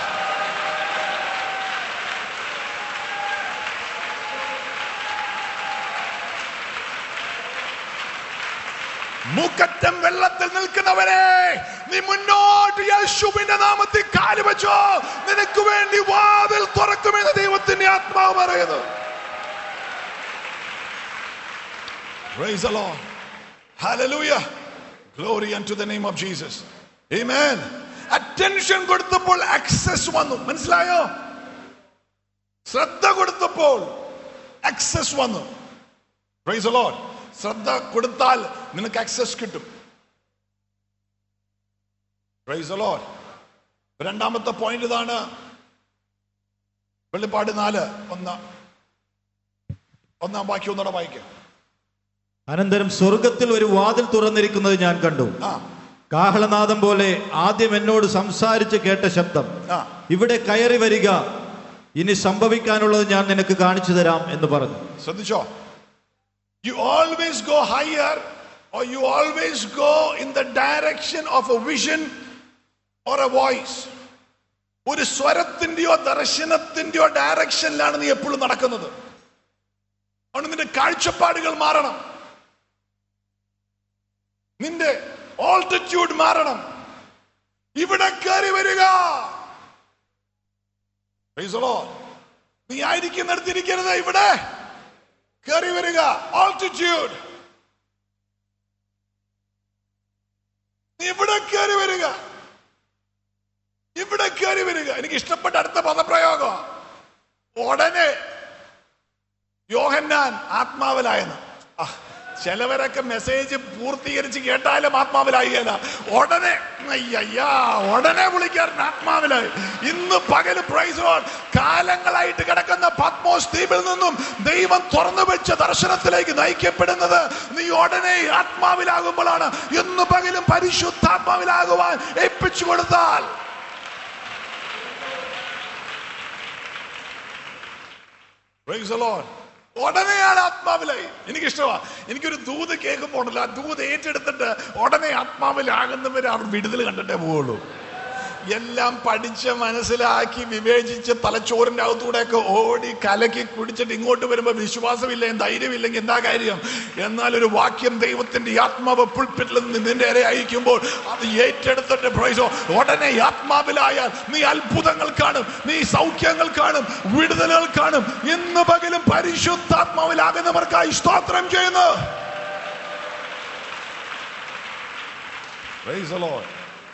മൂക്കറ്റം വെള്ളത്തിൽ നിൽക്കുന്നവരെ നീ മുന്നോട്ട് യേശുവിന്റെ നാമത്തിൽ കാല് വെച്ചോ നിനക്ക് വേണ്ടി വാതിൽ തുറക്കുമെന്ന് ദൈവത്തിന്റെ ആത്മാവ് പറയുന്നു Praise the Lord. Hallelujah. Glory unto the name of Jesus. Amen. Attention കൊടുത്തപ്പോൾ ആക്സസ് വന്നു മനസ്സിലായോ ശ്രദ്ധ കൊടുത്തപ്പോൾ ആക്സസ് വന്നു Praise the Lord. ശ്രദ്ധ കൊടുത്താൽ നിനക്ക് ആക്സസ് കിട്ടും Praise the Lord. രണ്ടാമത്തെ പോയിന്റ് ഇതാണ് വെള്ളിപ്പാട് നാല് ഒന്നാം ഒന്നാം വാക്യം ഒന്നുകൂടെ വായിക്കാം അനന്തരം സ്വർഗത്തിൽ ഒരു വാതിൽ തുറന്നിരിക്കുന്നത് ഞാൻ കണ്ടു ആ കാഹളനാദം പോലെ ആദ്യം എന്നോട് സംസാരിച്ച് കേട്ട ശബ്ദം ആ ഇവിടെ കയറി വരിക ഇനി സംഭവിക്കാനുള്ളത് ഞാൻ നിനക്ക് കാണിച്ചു തരാം എന്ന് പറഞ്ഞു ശ്രദ്ധിച്ചോ you always go higher or you always go in the direction of a vision or a voice ഒരു സ്വരത്തിന്റെയോ ദർശനത്തിന്റെയോ ഡയറക്ഷനിലാണ് നീ എപ്പോഴും നടക്കുന്നത് അതുകൊണ്ട് നിന്റെ കാഴ്ചപ്പാടുകൾ മാറണം നിന്റെ ഓൾട്ടിറ്റ്യൂഡ് മാറണം ഇവിടെ കയറി വരിക Praise the Lord. നീ ആയിരിക്കുന്നിടത്തിരിക്കരുത് ഇവിടെ കയറി വരിക ഓൾട്ടിറ്റ്യൂഡ് നീ ഇവിടെ കയറി വരിക ഇവിടെ കയറി വരിക എനിക്ക് ഇഷ്ടപ്പെട്ട അടുത്ത പദപ്രയോഗം ഉടനെ യോഹന്നാൻ ആത്മാവിലായെന്ന് ആ, ചിലവരൊക്കെ മെസ്സേജ് പൂർത്തീകരിച്ച് കേട്ടാലും ആത്മാവിലായില്ല ഉടനെ അയ്യയ്യാ ഉടനെ വിളിക്കാരൻ ആത്മാവിലായി ഇന്ന് പകല് പ്രൈസ് കാലങ്ങളായിട്ട് കിടക്കുന്ന പത്മോസ് ദ്വീപിൽ നിന്നും ദൈവം തുറന്നു വെച്ച ദർശനത്തിലേക്ക് നയിക്കപ്പെടുന്നത് നീ ഉടനെ ആത്മാവിലാകുമ്പോഴാണ് ഇന്ന് പകലും പരിശുദ്ധാത്മാവിലാകുവാൻ ഏൽപ്പിച്ചു കൊടുത്താൽ Praise the Lord. ഉടനെയാണ് ആത്മാവിലായി എനിക്കിഷ്ടമാ എനിക്കൊരു ദൂത് കേൾക്കുമ്പോൾ ഉണ്ടല്ലോ ആ ദൂത് ഏറ്റെടുത്തിട്ട് ഉടനെ ആത്മാവിലാകുന്നവരെ അവർ വിടുതൽ കണ്ടിട്ടേ പോവുള്ളൂ എല്ലാം പഠിച്ച് മനസ്സിലാക്കി വിവേചിച്ച് തലച്ചോറിന്റെ അകത്തൂടെയൊക്കെ ഓടി കലക്കി കുടിച്ചിട്ട് ഇങ്ങോട്ട് വരുമ്പോൾ വിശ്വാസമില്ലെങ്കിൽ ധൈര്യമില്ലെങ്കിൽ എന്താ കാര്യം എന്നാൽ ഒരു വാക്യം ദൈവത്തിന്റെ ആത്മാവ് പുൾപ്പിറ്റിൽ നിന്ന് നിന്റെ ഇര അയക്കുമ്പോൾ അത് ഏറ്റെടുത്തിട്ട് പ്രൈസോ ഉടനെ ആത്മാവിലായാൽ നീ അത്ഭുതങ്ങൾ കാണും നീ സൗഖ്യങ്ങൾ കാണും വിടുതലുകൾ കാണും ഇന്ന് പകലും പരിശുദ്ധാത്മാവിലാകുന്നവർക്കായി സ്തോത്രം ചെയ്യുന്നു Praise the Lord.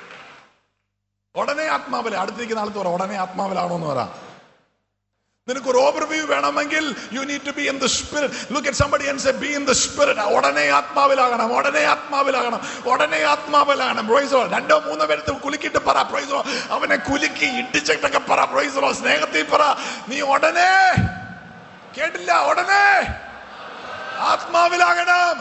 ഉടനെ ആത്മാവില അടുത്തിരിക്കുന്ന ആളത്ത് പറ ഉടനെ ആത്മാവിലാണോ എന്ന് പറ നിനക്ക് ഒരു ഓവർവ്യൂ വേണമെങ്കിൽ you need to be in the spirit look at somebody and say be in the spirit ഉടനെ ആത്മാവിലാകണം ഉടനെ ആത്മാവിലാകണം ഉടനെ ആത്മാവിലാകണം പ്രൈസോ രണ്ടോ മൂന്നോ പേരത്ത് കുലുക്കിട്ട് പറ പ്രൈസോ അവനെ കുലുക്കി ഇടിച്ചിട്ടൊക്കെ പറ പ്രൈസോ സ്നേഹത്തിൽ പറ നീ ഉടനെ കേട്ടില്ല ഉടനെ ആത്മാവിലാകണം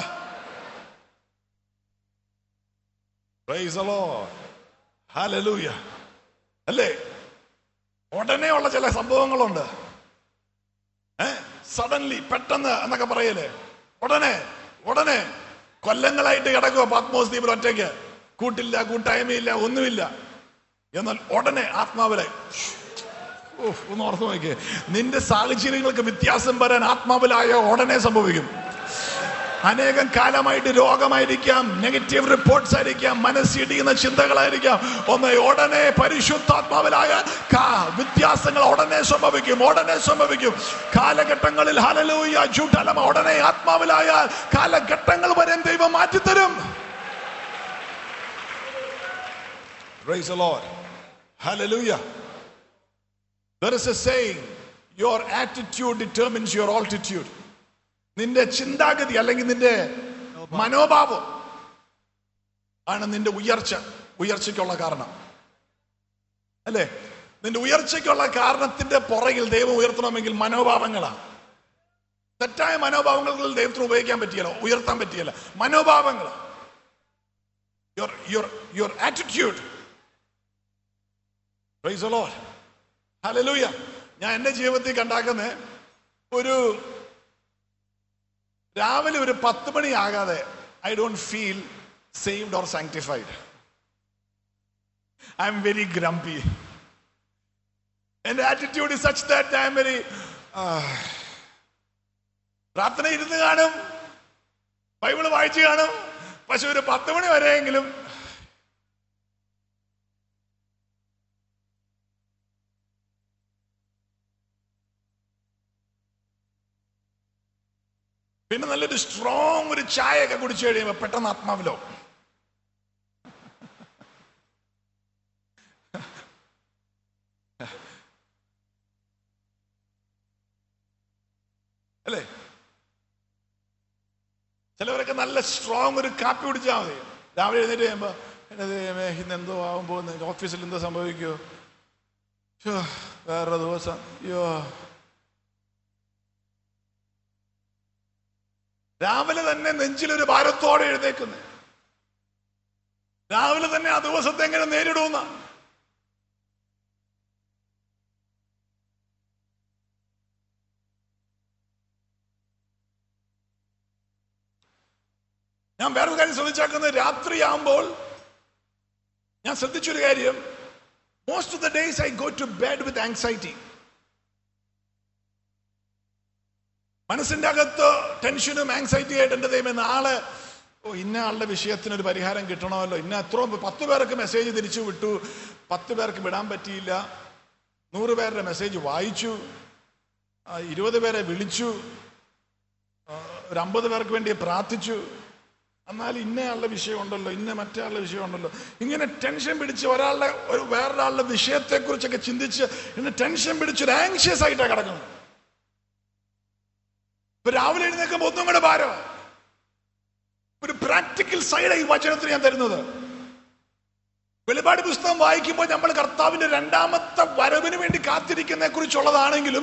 Praise the Lord. Hallelujah. അല്ലേ ഉടനെ ഉള്ള ചില സംഭവങ്ങളുണ്ട് ഏ സഡൻലി പെട്ടെന്ന് എന്നൊക്കെ പറയല്ലേ ഉടനെ ഉടനെ കൊല്ലങ്ങളായിട്ട് കിടക്കുക പാത്മോസ് ദ്വീപിൽ ഒറ്റയ്ക്ക് കൂട്ടില്ല കൂട്ടായ്മയില്ല ഒന്നുമില്ല എന്നാൽ ഉടനെ ആത്മാവിലെ ഓ ഒന്ന് ഓർത്ത് നോക്കിയേ നിന്റെ സാഹചര്യങ്ങൾക്ക് വ്യത്യാസം വരാൻ ആത്മാവിലായ ഉടനെ സംഭവിക്കും അനേകം കാലമായിട്ട് രോഗമായിരിക്കാം നെഗറ്റീവ് റിപ്പോർട്ട്സ് ആയിരിക്കാം മനസ്സിടിയുന്ന ചിന്തകളായിരിക്കാം ഒന്ന് ഉടനെ പരിശുദ്ധാത്മാവിലായ കാ- വ്യത്യാസങ്ങൾ ഉടനെ സംഭവിക്കും ഉടനെ സംഭവിക്കും കാലഘട്ടങ്ങളിൽ ഹലലൂയ ചൂട്ടലമ ഉടനെ ആത്മാവിലായ കാലഘട്ടങ്ങൾ വരെ ദൈവം മാറ്റിത്തരും Praise the Lord. Hallelujah. There is a saying, your attitude determines your altitude. നിന്റെ ചിന്താഗതി അല്ലെങ്കിൽ നിന്റെ മനോഭാവം ആണ് നിന്റെ ഉയർച്ച ഉയർച്ചയ്ക്കുള്ള കാരണം അല്ലേ നിന്റെ ഉയർച്ചയ്ക്കുള്ള കാരണത്തിന്റെ പുറകിൽ ദൈവം ഉയർത്തണമെങ്കിൽ മനോഭാവങ്ങളാണ് തെറ്റായ മനോഭാവങ്ങളിൽ ദൈവത്തിന് ഉപയോഗിക്കാൻ പറ്റിയല്ലോ ഉയർത്താൻ പറ്റിയല്ല മനോഭാവങ്ങൾ your your your attitude hallelujah ഞാൻ എൻ്റെ ജീവിതത്തിൽ കണ്ടാക്കുന്ന ഒരു രാവിലെ ഒരു പത്ത് മണി ആകാതെ I don't feel saved or sanctified I'm very grumpy എന്റെ attitude is such that I'm very പ്രാർത്ഥന ഇരുന്ന് കാണും ബൈബിള് വായിച്ചു കാണും പക്ഷെ ഒരു പത്ത് മണി വരെയെങ്കിലും പിന്നെ നല്ലൊരു സ്ട്രോങ് ഒരു ചായ ഒക്കെ കുടിച്ചു കഴിയുമ്പോ പെട്ടെന്ന് ആത്മാവിലോ അല്ലേ ചിലവരൊക്കെ നല്ല സ്ട്രോങ് ഒരു കാപ്പി കുടിച്ചാൽ മതി രാവിലെ എഴുന്നേറ്റ് കഴിയുമ്പോ "എന്റെ ദൈവമേ, ഇന്ന് എന്തോ ആവാൻ പോകുന്നത് ഓഫീസിൽ എന്തോ സംഭവിക്കുമോ ശ്ശോ, വേറെ ദിവസം അയ്യോ രാവിലെ തന്നെ നെഞ്ചിലൊരു ഭാരത്തോടെ എഴുന്നേക്കുന്നത് രാവിലെ തന്നെ ആ ദിവസത്തെ എങ്ങനെ നേരിടുന്ന ഞാൻ വേറൊരു കാര്യം ശ്രദ്ധിച്ചാക്കുന്നത് രാത്രിയാകുമ്പോൾ ഞാൻ ശ്രദ്ധിച്ചൊരു കാര്യം most of the days I go to bed with anxiety മനസ്സിന്റെ അകത്ത് ടെൻഷനും ആങ്സൈറ്റി ആയിട്ട് എൻ്റെ ദൈവം നാളെ ഓ ഇന്ന ആളുടെ വിഷയത്തിന് ഒരു പരിഹാരം കിട്ടണമല്ലോ ഇന്ന എത്ര പത്ത് പേർക്ക് മെസ്സേജ് തിരിച്ചു വിട്ടു പത്ത് പേർക്ക് വിടാൻ പറ്റിയില്ല നൂറ് പേരുടെ മെസ്സേജ് വായിച്ചു ആ, ഇരുപത് പേരെ വിളിച്ചു ആ, ഒരു അമ്പത് പേർക്ക് വേണ്ടി പ്രാർത്ഥിച്ചു എന്നാൽ ഇന്നയാളുടെ വിഷയമുണ്ടല്ലോ ഇന്ന മറ്റേ ആളുടെ വിഷയമുണ്ടല്ലോ ഇങ്ങനെ ടെൻഷൻ പിടിച്ച് ഒരാളുടെ ഒരു വേറൊരാളുടെ വിഷയത്തെക്കുറിച്ചൊക്കെ ചിന്തിച്ച് ഇന്ന് ടെൻഷൻ പിടിച്ച് ഒരു ആങ്ഷ്യസ് ആയിട്ടാണ് കിടക്കുന്നത് ഇപ്പൊ രാവിലെ എഴുന്നേക്കുമ്പോ ഒന്നും കൂടെ ഭാരം ഒരു പ്രാക്ടിക്കൽ സൈഡ് ഈ വചനത്തിന് ഞാൻ തരുന്നത് വെളിപാട് പുസ്തകം വായിക്കുമ്പോൾ നമ്മൾ കർത്താവിന്റെ രണ്ടാമത്തെ വരവിന് വേണ്ടി കാത്തിരിക്കുന്നതിനെ കുറിച്ചുള്ളതാണെങ്കിലും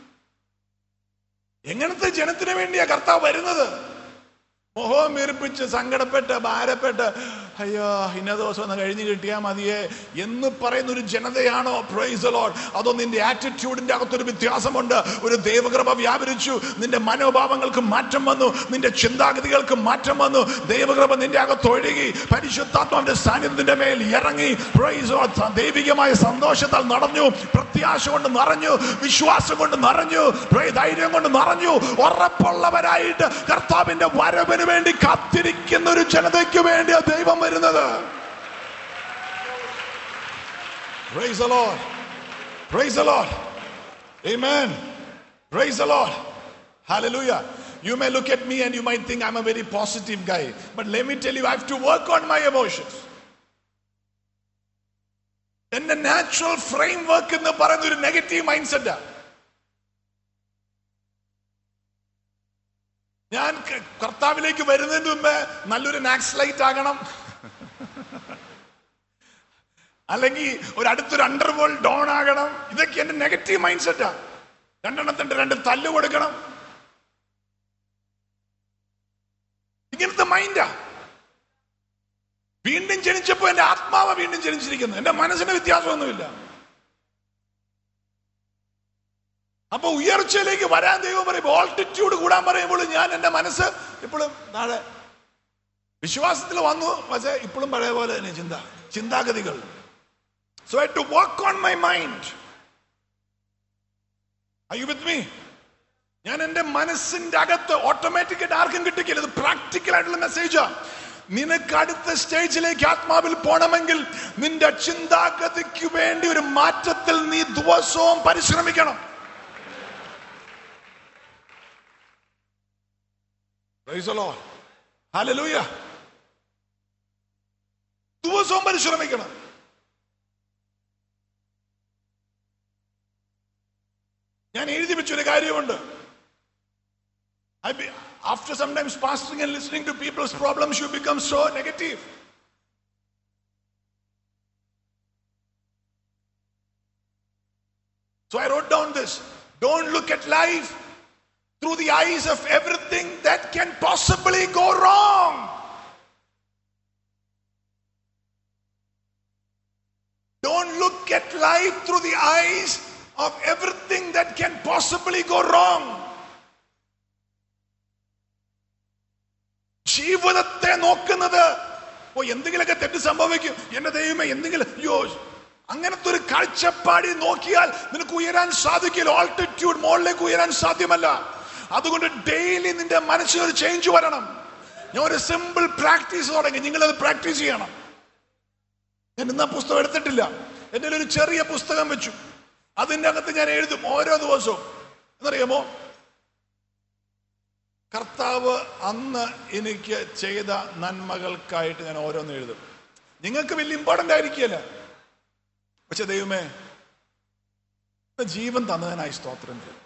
എങ്ങനത്തെ ജനത്തിന് വേണ്ടിയാ കർത്താവ് വരുന്നത് മുഖവും വീർപ്പിച്ച് സങ്കടപ്പെട്ട് ഭാരപ്പെട്ട് അയ്യോ ഇന്ന ദിവസം ഒന്ന് കഴിഞ്ഞ് കിട്ടിയാൽ മതിയേ എന്ന് പറയുന്ന ഒരു ജനതയാണോ പ്രൈസ് ലോഡ് അതോ നിന്റെ ആറ്റിറ്റ്യൂഡിന്റെ അകത്തൊരു വ്യത്യാസമുണ്ട് ഒരു ദൈവകൃപ വ്യാപരിച്ചു നിന്റെ മനോഭാവങ്ങൾക്ക് മാറ്റം വന്നു നിന്റെ ചിന്താഗതികൾക്ക് മാറ്റം വന്നു ദൈവകൃപ നിന്റെ അകത്ത് ഒഴുകി പരിശുദ്ധാത്മാവിന്റെ സാന്നിധ്യത്തിന്റെ മേൽ ഇറങ്ങി പ്രൈസ് ലോഡ് ദൈവികമായ സന്തോഷത്താൽ നിറഞ്ഞു പ്രത്യാശ കൊണ്ട് നിറഞ്ഞു വിശ്വാസം കൊണ്ട് നിറഞ്ഞു pray, ധൈര്യം കൊണ്ട് നിറഞ്ഞു ഉറപ്പുള്ളവരായിട്ട് കർത്താവിന്റെ വരവിന് വേണ്ടി കാത്തിരിക്കുന്ന ഒരു ജനതയ്ക്ക് വേണ്ടി ദൈവം വരുന്നത് Praise the Lord. Praise the Lord. Amen. Praise the Lord. Hallelujah. You may look at me and you might think I'm a very positive guy. But let me tell you, I have to work on my emotions. എന്റെ natural framework എന്ന് പറയുന്ന ഒരു negative mind സെറ്റാ ഞാൻ ക- കർത്താവിലേക്ക് വരുന്നതിന് മുമ്പ് നല്ലൊരു നാക്സ്ലൈറ്റ് ആകണം അല്ലെങ്കിൽ ഒരു അടുത്തൊരു അണ്ടർവേൾഡ് ഡോൺ ആകണം ഇതൊക്കെ എന്റെ നെഗറ്റീവ് മൈൻഡ് സെറ്റാ രണ്ടെണ്ണത്തിന്റെ രണ്ട് തല്ല് കൊടുക്കണം ഇങ്ങനത്തെ മൈൻഡാ വീണ്ടും ജനിച്ചപ്പോ എന്റെ ആത്മാവ് വീണ്ടും ജനിച്ചിരിക്കുന്നു എന്റെ മനസ്സിന് വ്യത്യാസമൊന്നുമില്ല അപ്പൊ ഉയർച്ചയിലേക്ക് വരാൻ ദൈവം പറയുമ്പോൾ ഓൾട്ടിറ്റ്യൂഡ് കൂടാൻ പറയുമ്പോൾ ഞാൻ എന്റെ മനസ്സ് ഇപ്പോഴും താഴെ വിശ്വാസത്തിൽ വന്നു പക്ഷേ ഇപ്പോഴും പഴയ പോലെ തന്നെ ചിന്ത ചിന്താഗതികൾ so I to work on my mind I you with me ഞാൻ എന്റെ മനസ്സിന്റെ അകത്ത് ഓട്ടോമാറ്റിക് ആയിട്ട് ആർക്കും കിട്ടിക്കില്ല ഇത് പ്രാക്ടിക്കൽ ആയിട്ടുള്ള മെസ്സേജാ നിനക്ക് അടുത്ത സ്റ്റേജിലേക്ക് ആത്മാവിൽ പോണമെങ്കിൽ നിന്റെ ചിന്താഗതിക്ക് വേണ്ടി ഒരു മാറ്റത്തിൽ നീ ദിവസവും പരിശ്രമിക്കണം Praise the Lord. Hallelujah. ദിവസവും പരിശ്രമിക്കണം ഞാൻ എഴുതി വെച്ചൊരു കാര്യമുണ്ട് I be, after sometimes pastoring and listening to people's problems, you become so negative. So I wrote down this. Don't look at life through the eyes of everything that can possibly go wrong. Don't look at life through the eyes of everything that can possibly go wrong. ജീവിതത്തെ നോക്കുന്നത് ഓ എന്തെങ്കിലുമൊക്കെ തെറ്റ് സംഭവിക്കും എന്റെ ദൈവമേ എന്തെങ്കിലും അയ്യോ അങ്ങനത്തെ ഒരു കാഴ്ചപ്പാടി നോക്കിയാൽ നിനക്ക് ഉയരാൻ സാധിക്കില്ല ഓൾട്ടിറ്റ്യൂഡ് മുകളിലേക്ക് ഉയരാൻ സാധ്യമല്ല അതുകൊണ്ട് ഡെയിലി നിന്റെ മനസ്സിൽ ഒരു ചേഞ്ച് വരണം ഞാൻ ഒരു സിമ്പിൾ പ്രാക്ടീസ് തുടങ്ങി നിങ്ങളത് പ്രാക്ടീസ് ചെയ്യണം ഞാൻ ഇന്ന് ആ പുസ്തകം എടുത്തിട്ടില്ല എൻ്റെ ഒരു ചെറിയ പുസ്തകം വെച്ചു അതിൻ്റെ അകത്ത് ഞാൻ എഴുതും ഓരോ ദിവസവും എന്നറിയാമോ കർത്താവ് അന്ന് എനിക്ക് ചെയ്ത നന്മകൾക്കായിട്ട് ഞാൻ ഓരോന്ന് എഴുതും നിങ്ങൾക്ക് വലിയ ഇമ്പോർട്ടൻ്റ് ആയിരിക്കുകയല്ല പക്ഷെ ദൈവമേ ജീവൻ തന്നതിനായി സ്തോത്രം ചെയ്യും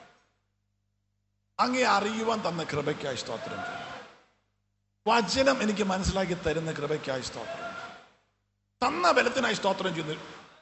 അങ്ങേ അറിയുവാൻ തന്ന കൃപയ്ക്കായി സ്തോത്രം ചെയ്യും വചനം എനിക്ക് മനസ്സിലാക്കി തരുന്ന കൃപയ്ക്കായി സ്തോത്രം ചെയ്യും. തന്ന ബലത്തിനായി സ്തോത്രം ചെയ്യുന്നു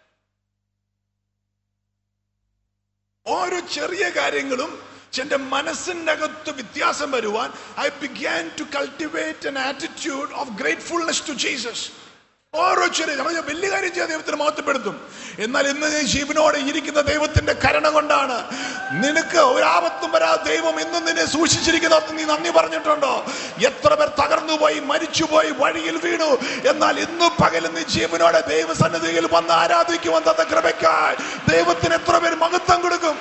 ഓരോ ചെറിയ കാര്യങ്ങളും എന്റെ മനസ്സിന്റെ അകത്ത് വ്യത്യാസം വരുവാൻ I began to cultivate an attitude of gratefulness to Jesus ഓരോ ചെറിയ നമ്മൾ വലിയ കാര്യം ചെയ്യാൻ ദൈവത്തിന് മഹത്വപ്പെടുത്തും എന്നാൽ ഇന്ന് നീ ജീവനോടെ ഇരിക്കുന്ന ദൈവത്തിന്റെ കരുണ കൊണ്ടാണ് നിനക്ക് ഒരാപത്തും വരാതെ ദൈവം ഇന്നും നിന്നെ സൂക്ഷിച്ചിരിക്കുന്നത് നീ നന്ദി പറഞ്ഞിട്ടുണ്ടോ എത്ര പേർ തകർന്നുപോയി മരിച്ചുപോയി വഴിയിൽ വീണു എന്നാൽ ഇന്ന് പകലും നീ ജീവനോടെ ദൈവസന്നിധിയിൽ വന്ന് ആരാധിക്കുവാൻ തന്ന കൃപയ്ക്കായി ദൈവത്തിന് എത്ര പേർ മഹത്വം കൊടുക്കും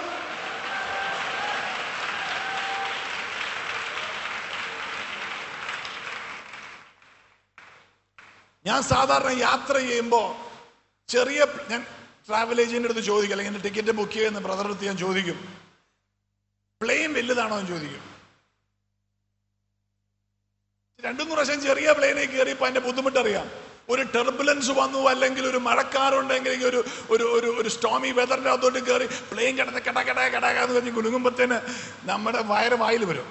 ഞാൻ സാധാരണ യാത്ര ചെയ്യുമ്പോൾ ചെറിയ ഞാൻ ട്രാവൽ ഏജന്റിന്റെ അടുത്ത് ചോദിക്കും അല്ലെങ്കിൽ എന്റെ ടിക്കറ്റ് ബുക്ക് ചെയ്യുന്ന ബ്രദർ അടുത്ത് ഞാൻ ചോദിക്കും പ്ലെയിൻ വലുതാണോ എന്ന് ചോദിക്കും രണ്ടു മൂന്ന് പ്രാവശ്യം ചെറിയ പ്ലെയിനിൽ കയറിയപ്പോൾ അതിന്റെ ബുദ്ധിമുട്ടറിയാം ഒരു ടെർബുലൻസ് വന്നു അല്ലെങ്കിൽ ഒരു മഴക്കാറുണ്ടെങ്കിൽ ഒരു ഒരു ഒരു ഒരു സ്റ്റോമി വെതറിന്റെ അകത്തോട്ട് കയറി പ്ലെയിൻ കിടന്ന് കട കട കട എന്ന് പറഞ്ഞ് കുലുങ്ങുമ്പോഴത്തേന് നമ്മുടെ വയറ് വായിൽ വരും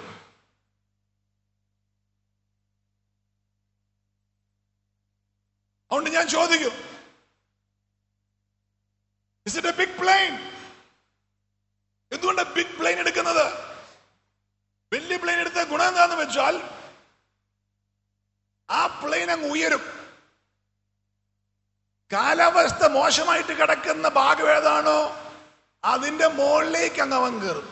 അതുകൊണ്ട് ഞാൻ ചോദിക്കും is it a big plane എന്തുകൊണ്ട് ബിഗ് പ്ലെയിൻ എടുക്കുന്നത് വലിയ പ്ലെയിൻ എടുത്ത ഗുണം എന്താന്ന് വെച്ചാൽ ആ പ്ലെയിൻ അങ്ങ് ഉയരും കാലാവസ്ഥ മോശമായിട്ട് കിടക്കുന്ന ഭാഗം ഏതാണോ അതിന്റെ മുകളിലേക്ക് അങ്ങ് അവൻ കയറും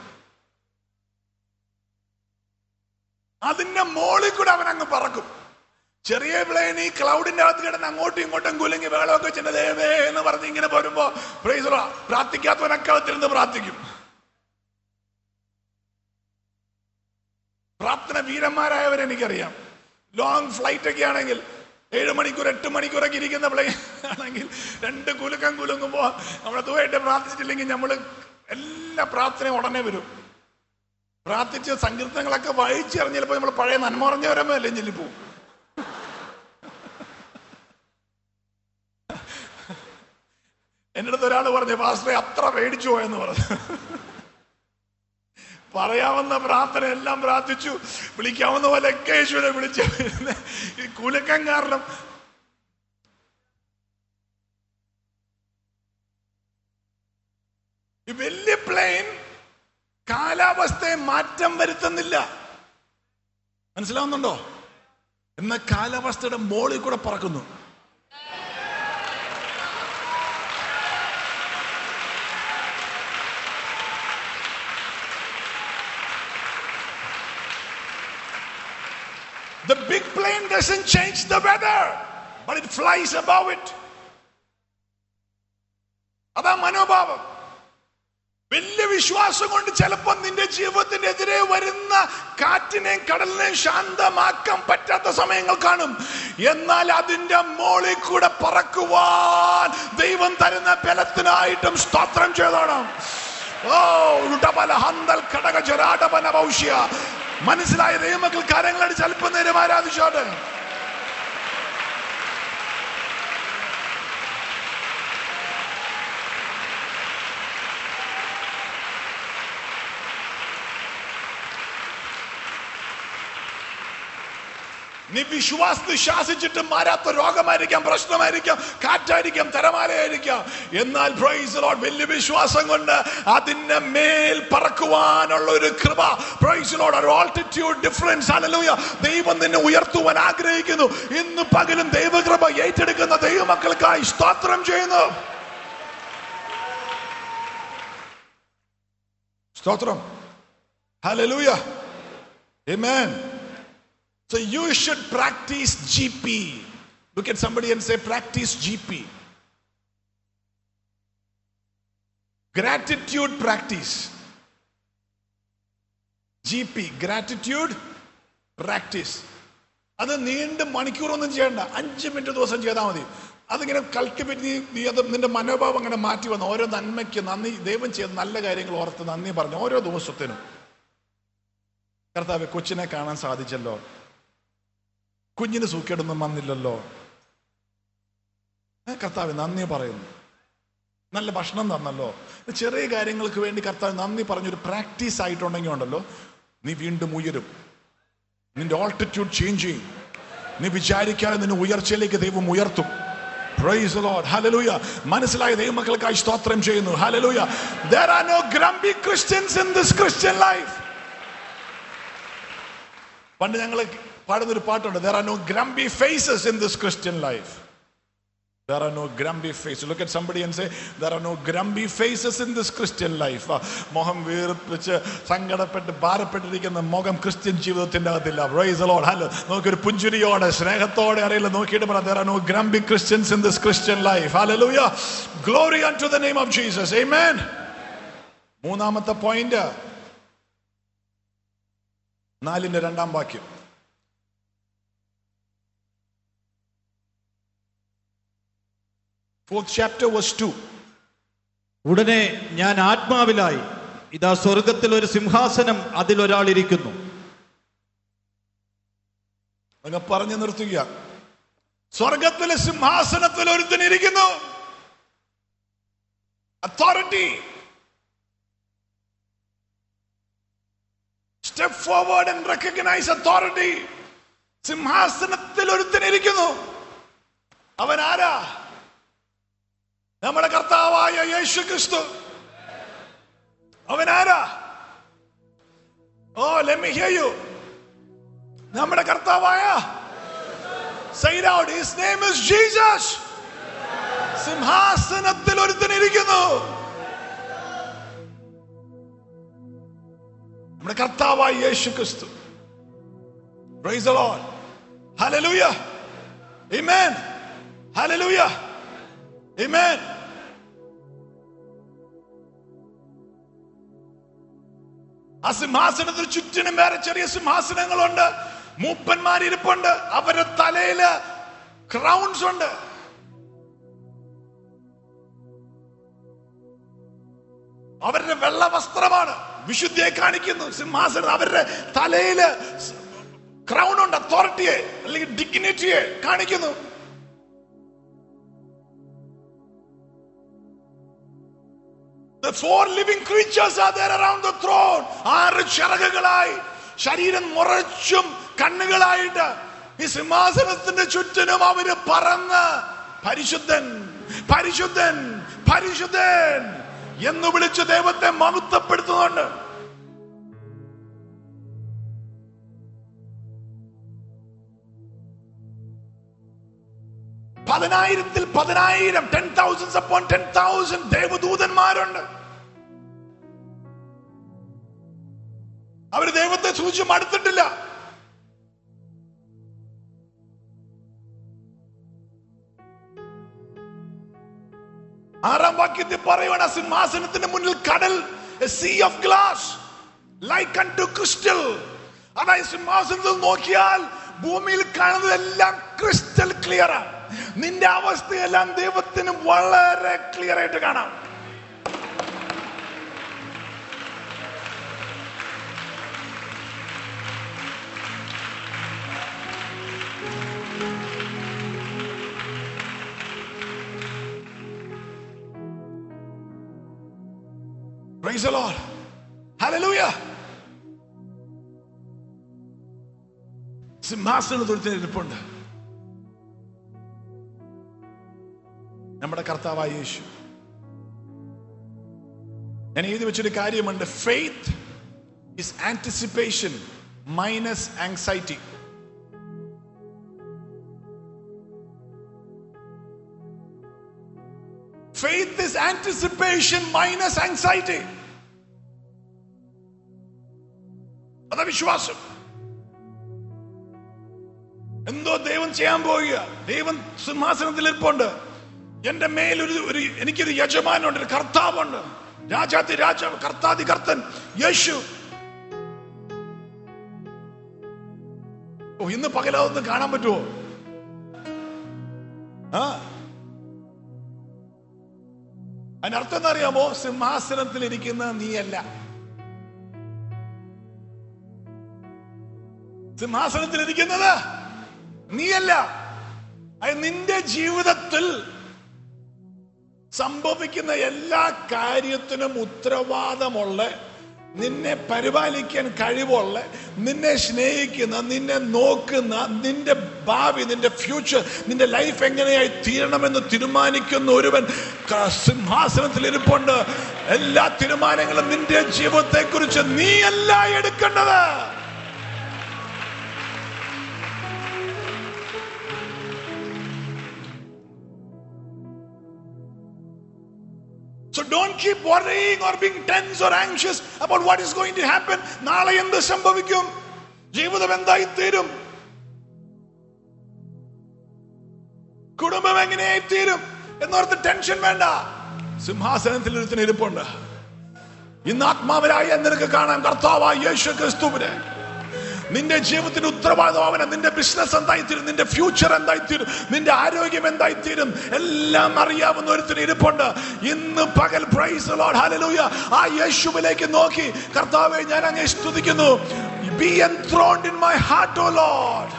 അതിന്റെ മുകളിൽ കൂടെ അവൻ അങ്ങ് പറക്കും ചെറിയ പ്ലെയിൻ ഈ ക്ലൗഡിന്റെ അകത്ത് കിടന്ന് അങ്ങോട്ടും ഇങ്ങോട്ടും കുലുങ്ങി വെള്ളമൊക്കെ ചെന്ന് ദേവേ എന്ന് പറഞ്ഞ് ഇങ്ങനെ പോരുമ്പോ പ്രൈസ് പ്രാർത്ഥിക്കാത്തവനൊക്കെ അകത്തിരുന്ന് പ്രാർത്ഥിക്കും പ്രാർത്ഥന വീരന്മാരായവരെ എനിക്കറിയാം ലോങ് ഫ്ലൈറ്റ് ഒക്കെ ആണെങ്കിൽ ഏഴ് മണിക്കൂർ എട്ട് മണിക്കൂറൊക്കെ ഇരിക്കുന്ന പ്ലെയിൻ ആണെങ്കിൽ രണ്ട് കുലുക്കം കുലുങ്ങുമ്പോ നമ്മളെ ദൂരമായിട്ട് പ്രാർത്ഥിച്ചിട്ടില്ലെങ്കിൽ നമ്മൾ എല്ലാ പ്രാർത്ഥനയും ഉടനെ വരും പ്രാർത്ഥിച്ച് സങ്കീർത്തനങ്ങളൊക്കെ വായിച്ചറിഞ്ഞ് ചിലപ്പോൾ നമ്മൾ പഴയ നന്മറിഞ്ഞവരമേ അല്ലേ ചെല്ലിപ്പോവും എൻ്റെ അടുത്ത് ഒരാൾ പറഞ്ഞു പാസ്റ്ററെ അത്ര പേടിച്ചു പോയെന്ന് പറഞ്ഞു പറയാവുന്ന പ്രാർത്ഥന എല്ലാം പ്രാർത്ഥിച്ചു വിളിക്കാവുന്ന പോലെയൊക്കെ യേശുവിനെ വിളിച്ചു ഈ കുലുക്കം കാരണം ഈ വലിയ പ്ലെയിൻ കാലാവസ്ഥയെ മാറ്റം വരുത്തുന്നില്ല മനസ്സിലാവുന്നുണ്ടോ എന്ന കാലാവസ്ഥയുടെ മോളിൽ കൂടെ പറക്കുന്നു The big plane doesn't change the weather, but it flies above it. അതാ മനോഭാവം വലിയ വിശ്വാസം കൊണ്ട് ചിലപ്പോൾ നിന്റെ ജീവിതത്തിന്റെ എതിരെ വരുന്ന കാറ്റിനെയും കടലിനെയും ശാന്തമാക്കാൻ പറ്റാത്ത സമയങ്ങൾ കാണും എന്നാൽ അതിന്റെ മോളിൽ കൂടെ പറക്കുവാൻ ദൈവം തരുന്ന ബലത്തിനായിട്ടും സ്തോത്രം ചെയ്തോണം ഓ ഉരുട്ടപല ഹന്തൽ ഘടക ജൊരാടപന ഭൗഷ്യ മനസ്സിലായ ദൈവമക്കൾ കരങ്ങളടിച്ച് അല്പം നേരം ആരാധിച്ചോട്ടെ നീ വിശ്വാസത്തിൽ ശ്വാസിച്ചിട്ട് മാറാത്ത രോഗമായിരിക്കാം പ്രശ്നമായിരിക്കാം കാറ്റായിരിക്കാം തിരമാലയായിരിക്കാം എന്നാൽ praise the Lord, വലിയ വിശ്വാസം കൊണ്ട് അതിന്റെ മേൽ പറക്കുവാനുള്ള ഒരു കൃപ പ്രൈസ് ലോഡ് ഒരു ആൾട്ടിറ്റ്യൂഡ് ഡിഫറൻസ് ഹല്ലേലൂയ ദൈവം നിന്നെ ഉയർത്തുവാൻ ആഗ്രഹിക്കുന്നു ഇന്ന് പകലും ദൈവകൃപ ഏറ്റെടുക്കുന്ന ദൈവമക്കൾക്കായി സ്തോത്രം ചെയ്യുന്നു സ്തോത്രം hallelujah Amen. So you should practice GP. Look at somebody and say, practice GP. Gratitude practice. GP, gratitude practice. അത് നീണ്ട മണിക്കൂറൊന്നും ചെയ്യണ്ട അഞ്ച് മിനിറ്റ് ദിവസം ചെയ്താൽ മതി അതിങ്ങനെ കൾട്ടിവേറ്റ് നീ നീ അത് നിന്റെ മനോഭാവം അങ്ങനെ മാറ്റി വന്ന് ഓരോ നന്മയ്ക്ക് നന്ദി ദൈവം ചെയ്ത നല്ല കാര്യങ്ങൾ ഓർത്ത് നന്ദി പറഞ്ഞു ഓരോ ദിവസത്തിനും കർത്താവ് കൊച്ചിനെ കാണാൻ സാധിച്ചല്ലോ കുഞ്ഞിന് സൂക്കേടൊന്നും വന്നില്ലല്ലോ ഏ, കർത്താവ് നന്ദി പറയുന്നു നല്ല ഭക്ഷണം തന്നല്ലോ ചെറിയ കാര്യങ്ങൾക്ക് വേണ്ടി കർത്താവ് നന്ദി പറഞ്ഞൊരു പ്രാക്ടീസ് ആയിട്ടുണ്ടെങ്കിൽ ഉണ്ടല്ലോ നീ വീണ്ടും ഉയരും നിന്റെ ഓൾട്ടിറ്റ്യൂഡ് ചേഞ്ച് ചെയ്യും നീ വിചാരിക്കാതെ നിന്നെ ഉയർച്ചയിലേക്ക് ദൈവം ഉയർത്തും Praise the Lord. Hallelujah. മനസ്സിലായ ദൈവമക്കൾക്കായി സ്തോത്രം ചെയ്യുന്നു Hallelujah. There are no grumpy Christians in this Christian life. പണ്ട് ഞങ്ങൾ പാടുന്നൊരു പാട്ടുണ്ട് there are no grumpy faces in this Christian life There are no grumpy faces. Look at somebody and say, There are no grumpy faces in this Christian life. ആ, മുഖം വീർപ്പിച്ച് സങ്കടപ്പെട്ട് ഭാരപ്പെട്ടിരിക്കുന്ന മുഖം Christian ജീവിതത്തിന്റെ അകത്തില്ല price load hello നമുക്കൊരു പുഞ്ചിരിയോടെ സ്നേഹത്തോടെ അറിയില്ല നോക്കിയിട്ട് പറയാം there are no grumpy Christians in this Christian life. Hallelujah. Glory unto the name of Jesus. Amen. മൂന്നാമത്തെ പോയിന്റ് നാലിന്റെ രണ്ടാം വാക്യം ഫോർത്ത് ചാപ്റ്റർ വേഴ്സ് ടു ഉടനെ ഞാൻ ആത്മാവിലായി ഇതാ സ്വർഗത്തിൽ ഒരു സിംഹാസനം അതിലൊരാൾ ഇരിക്കുന്നു അങ്ങ് പറഞ്ഞു നിർത്തുക സ്വർഗത്തിലെ സിംഹാസനത്തിൽ ഒരുത്തൻ ഇരിക്കുന്നു authority step forward and recognise authority സിംഹാസനത്തിൽ ഒരുത്തൻ ഇരിക്കുന്നു അവൻ ആരാ നമ്മുടെ കർത്താവായ യേശു ക്രിസ്തു അവൻ ആരാ oh let me hear you നമ്മുടെ കർത്താവായ Say it out. His name is Jesus. സിംഹാസനത്തിൽ ഒരുത്തനിരിക്കുന്നു നമ്മുടെ കർത്താവായ യേശു ക്രിസ്തു Praise the Lord. Hallelujah. Amen. Hallelujah. Amen. ആ സിംഹാസനത്തിന് ചുറ്റിനും വേറെ ചെറിയ സിംഹാസനങ്ങളുണ്ട് മൂപ്പന്മാർ ഇരിപ്പുണ്ട് അവരുടെ തലയില് ക്രൗൺസ് ഉണ്ട് അവരുടെ വെള്ള വസ്ത്രമാണ് വിശുദ്ധിയെ കാണിക്കുന്നു സിംഹാസനം അവരുടെ തലയില് ക്രൗൺ ഉണ്ട് അതോറിറ്റിയെ അല്ലെങ്കിൽ ഡിഗ്നിറ്റിയെ കാണിക്കുന്നു The four living creatures are there around the throne. ആറ് ചിറകുകളായി ശരീരം മുറച്ചും കണ്ണുകളായിട്ട് ഈ സിംഹാസനത്തിന്റെ ചുറ്റിനും അവര് പറന്ന് പരിശുദ്ധൻ പരിശുദ്ധൻ പരിശുദ്ധൻ എന്ന് വിളിച്ച് ദൈവത്തെ മഹത്വപ്പെടുത്തുന്നുണ്ട് പതിനായിരത്തിൽ പതിനായിരം ten thousand upon ten thousand ദേവദൂതന്മാരുണ്ട് അവര് ദൈവത്തെ സൂചിച്ച് മടുത്തിട്ടില്ല ആറാം വാക്യത്തിൽ പറയുവാണ് ആ സിംഹാസനത്തിന്റെ മുന്നിൽ കടൽ sea of glass like unto crystal അതായത് സിംഹാസനത്തിൽ നോക്കിയാൽ ഭൂമിയിൽ കാണുന്നതെല്ലാം ക്രിസ്റ്റൽ ക്ലിയർ ആണ് നിന്റെ അവസ്ഥയെല്ലാം ദൈവത്തിന് വളരെ ക്ലിയർ ആയിട്ട് കാണാം Praise the Lord. Hallelujah. സിംഹാസനത്തിൽ ഇരിപ്പുണ്ട് നമ്മുടെ കർത്താവായ യേശു ഞാൻ എഴുതി വെച്ചൊരു കാര്യമുണ്ട് faith is anticipation minus anxiety faith is anticipation minus anxiety അതാ വിശ്വാസം എന്തോ ദൈവം ചെയ്യാൻ പോവുക ദൈവം സിംഹാസനത്തിൽ ഇരിപ്പുണ്ട് എന്റെ മേലൊരു ഒരു എനിക്കൊരു യജമാനുണ്ട് ഒരു കർത്താവുണ്ട് രാജാതി രാജാവ് കർത്താതി കർത്തൻ യേശു ഓ ഇന്ന് പകലൊന്ന് കാണാൻ പറ്റുമോ ആ അതിനർത്ഥം എന്താ അറിയാമോ സിംഹാസനത്തിൽ ഇരിക്കുന്ന നീയല്ല സിംഹാസനത്തിൽ ഇരിക്കുന്നത് നീയല്ല അത് നിന്റെ ജീവിതത്തിൽ സംഭവിക്കുന്ന എല്ലാ കാര്യത്തിനും ഉത്തരവാദമുള്ള നിന്നെ പരിപാലിക്കാൻ കഴിവുള്ള നിന്നെ സ്നേഹിക്കുന്ന നിന്നെ നോക്കുന്ന നിന്റെ ഭാവി നിന്റെ ഫ്യൂച്ചർ നിന്റെ ലൈഫ് എങ്ങനെയായി തീരണമെന്ന് തീരുമാനിക്കുന്ന ഒരുവൻ ക- സിംഹാസനത്തിൽ ഇരിപ്പുണ്ട് എല്ലാ തീരുമാനങ്ങളും നിന്റെ ജീവിതത്തെ കുറിച്ച് നീയല്ല എടുക്കേണ്ടത് So don't keep worrying or being tense or anxious about what is going to happen. നാളെ എന്ത് സംഭവിക്കും ജീവിതം എന്തായി തീരും കുടുംബം എങ്ങനെയായി തീരും എന്നോർത്ത് ടെൻഷൻ വേണ്ട സിംഹാസനത്തിൽ ഒരുത്തിന് ഇരിപ്പുണ്ട് ഇന്ന് ആത്മാവിലായി നിനക്ക് കാണാൻ കർത്താവായ യേശു ക്രിസ്തുവിനെ നിന്റെ ജീവിതത്തിന്റെ ഉത്തരവാദിത്വം അവനെ നിന്റെ ബിസിനസ് എന്തായിത്തീരും നിന്റെ ഫ്യൂച്ചർ എന്തായിത്തീരും നിന്റെ ആരോഗ്യം എന്തായിത്തീരും എല്ലാം അറിയാവുന്ന ഒരുത്തിന് ഇരിപ്പുണ്ട് ഇന്ന് പകൽ പ്രൈസ് ലോഡ് ഹല്ലേലൂയ ആ യേശുവിലേക്ക് നോക്കി കർത്താവെ ഞാൻ അങ്ങേ സ്തുതിക്കുന്നു be enthroned in my heart o lord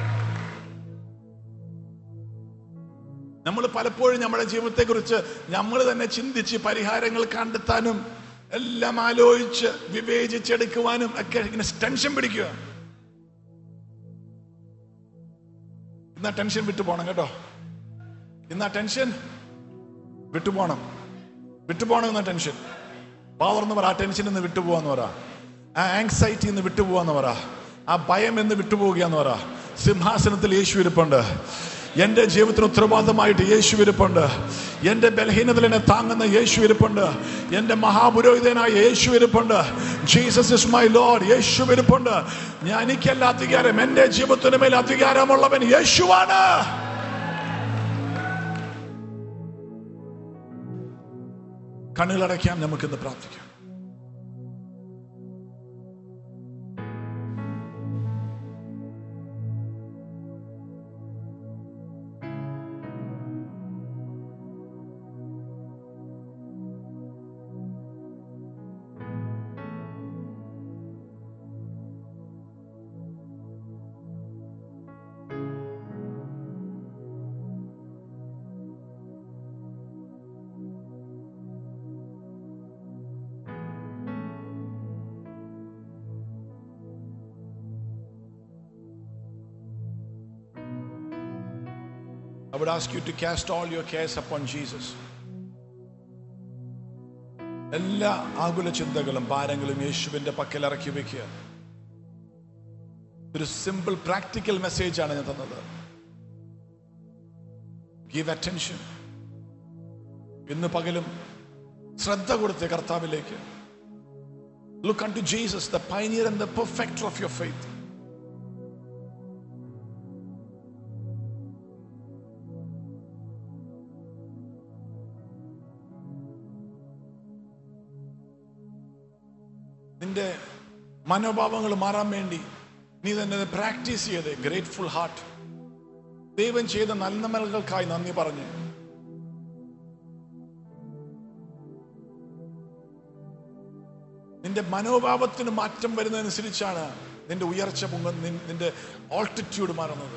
നമ്മൾ പലപ്പോഴും നമ്മുടെ ജീവിതത്തെ കുറിച്ച് നമ്മൾ തന്നെ ചിന്തിച്ച് പരിഹാരങ്ങൾ കണ്ടെത്താനും എല്ലാം ആലോചിച്ച് വിവേചിച്ചെടുക്കുവാനും ഒക്കെ ഇങ്ങനെ ടെൻഷൻ പിടിക്കുക ഇന്ന് ആ ടെൻഷൻ വിട്ടുപോണം കേട്ടോ ഇന്ന് ആ ടെൻഷൻ വിട്ടുപോണം വിട്ടുപോണം എന്ന ടെൻഷൻ പാവർന്ന് പറ ആ ടെൻഷൻ ഇന്ന് വിട്ടുപോകാന്ന് പറ ആ ആങ്സൈറ്റി ഇന്ന് വിട്ടുപോകാന്ന് പറ ആ ഭയം എന്ന് വിട്ടുപോവുക എന്ന് പറ സിംഹാസനത്തിൽ യേശു ഇരിപ്പുണ്ട് എൻ്റെ ജീവിതത്തിന് ഉത്തരവാദമായിട്ട് യേശു ഇരിപ്പുണ്ട് എൻ്റെ ബലഹീനതയിൽ എന്നെ താങ്ങുന്ന യേശു ഇരിപ്പുണ്ട് എൻ്റെ മഹാപുരോഹിതനായ യേശു ഇരിപ്പുണ്ട് ജീസസ് ഇസ് മൈ ലോഡ് യേശു ഇരിപ്പുണ്ട് ഞാൻ എനിക്കല്ല അധികാരം എൻ്റെ ജീവിതത്തിന് മേൽ അധികാരമുള്ളവൻ യേശുവാണ് കണ്ണുകളടയ്ക്കാം നമുക്കിന്ന് പ്രാർത്ഥിക്കാം I would ask you to cast all your cares upon Jesus. എല്ലാ ആകുല ചിന്തകളും ഭാരങ്ങളും യേശുവിന്റെ പക്കൽ ഇറക്കി വെക്കുക ഒരു സിമ്പിൾ പ്രാക്ടിക്കൽ മെസ്സേജ് ആണ് ഞാൻ തന്നത് ഗീവ് അറ്റൻഷൻ ഇന്ന് പകലും ശ്രദ്ധ കൊടുത്തേ കർത്താവിലേക്ക് look unto Jesus the pioneer and the perfecter of your faith നിന്റെ മനോഭാവങ്ങൾ മാറാൻ വേണ്ടി നീ തന്നെ പ്രാക്ടീസ് ചെയ്ത് ഗ്രേറ്റ്ഫുൾ ഹാർട്ട് ദൈവം ചെയ്ത നന്മകൾക്കായി നന്ദി പറഞ്ഞു നിന്റെ മനോഭാവത്തിന് മാറ്റം വരുന്നതനുസരിച്ചാണ് നിന്റെ ഉയർച്ച പൊങ്ങ നിൻ- നിന്റെ ഓൾട്ടിറ്റ്യൂഡ് മാറുന്നത്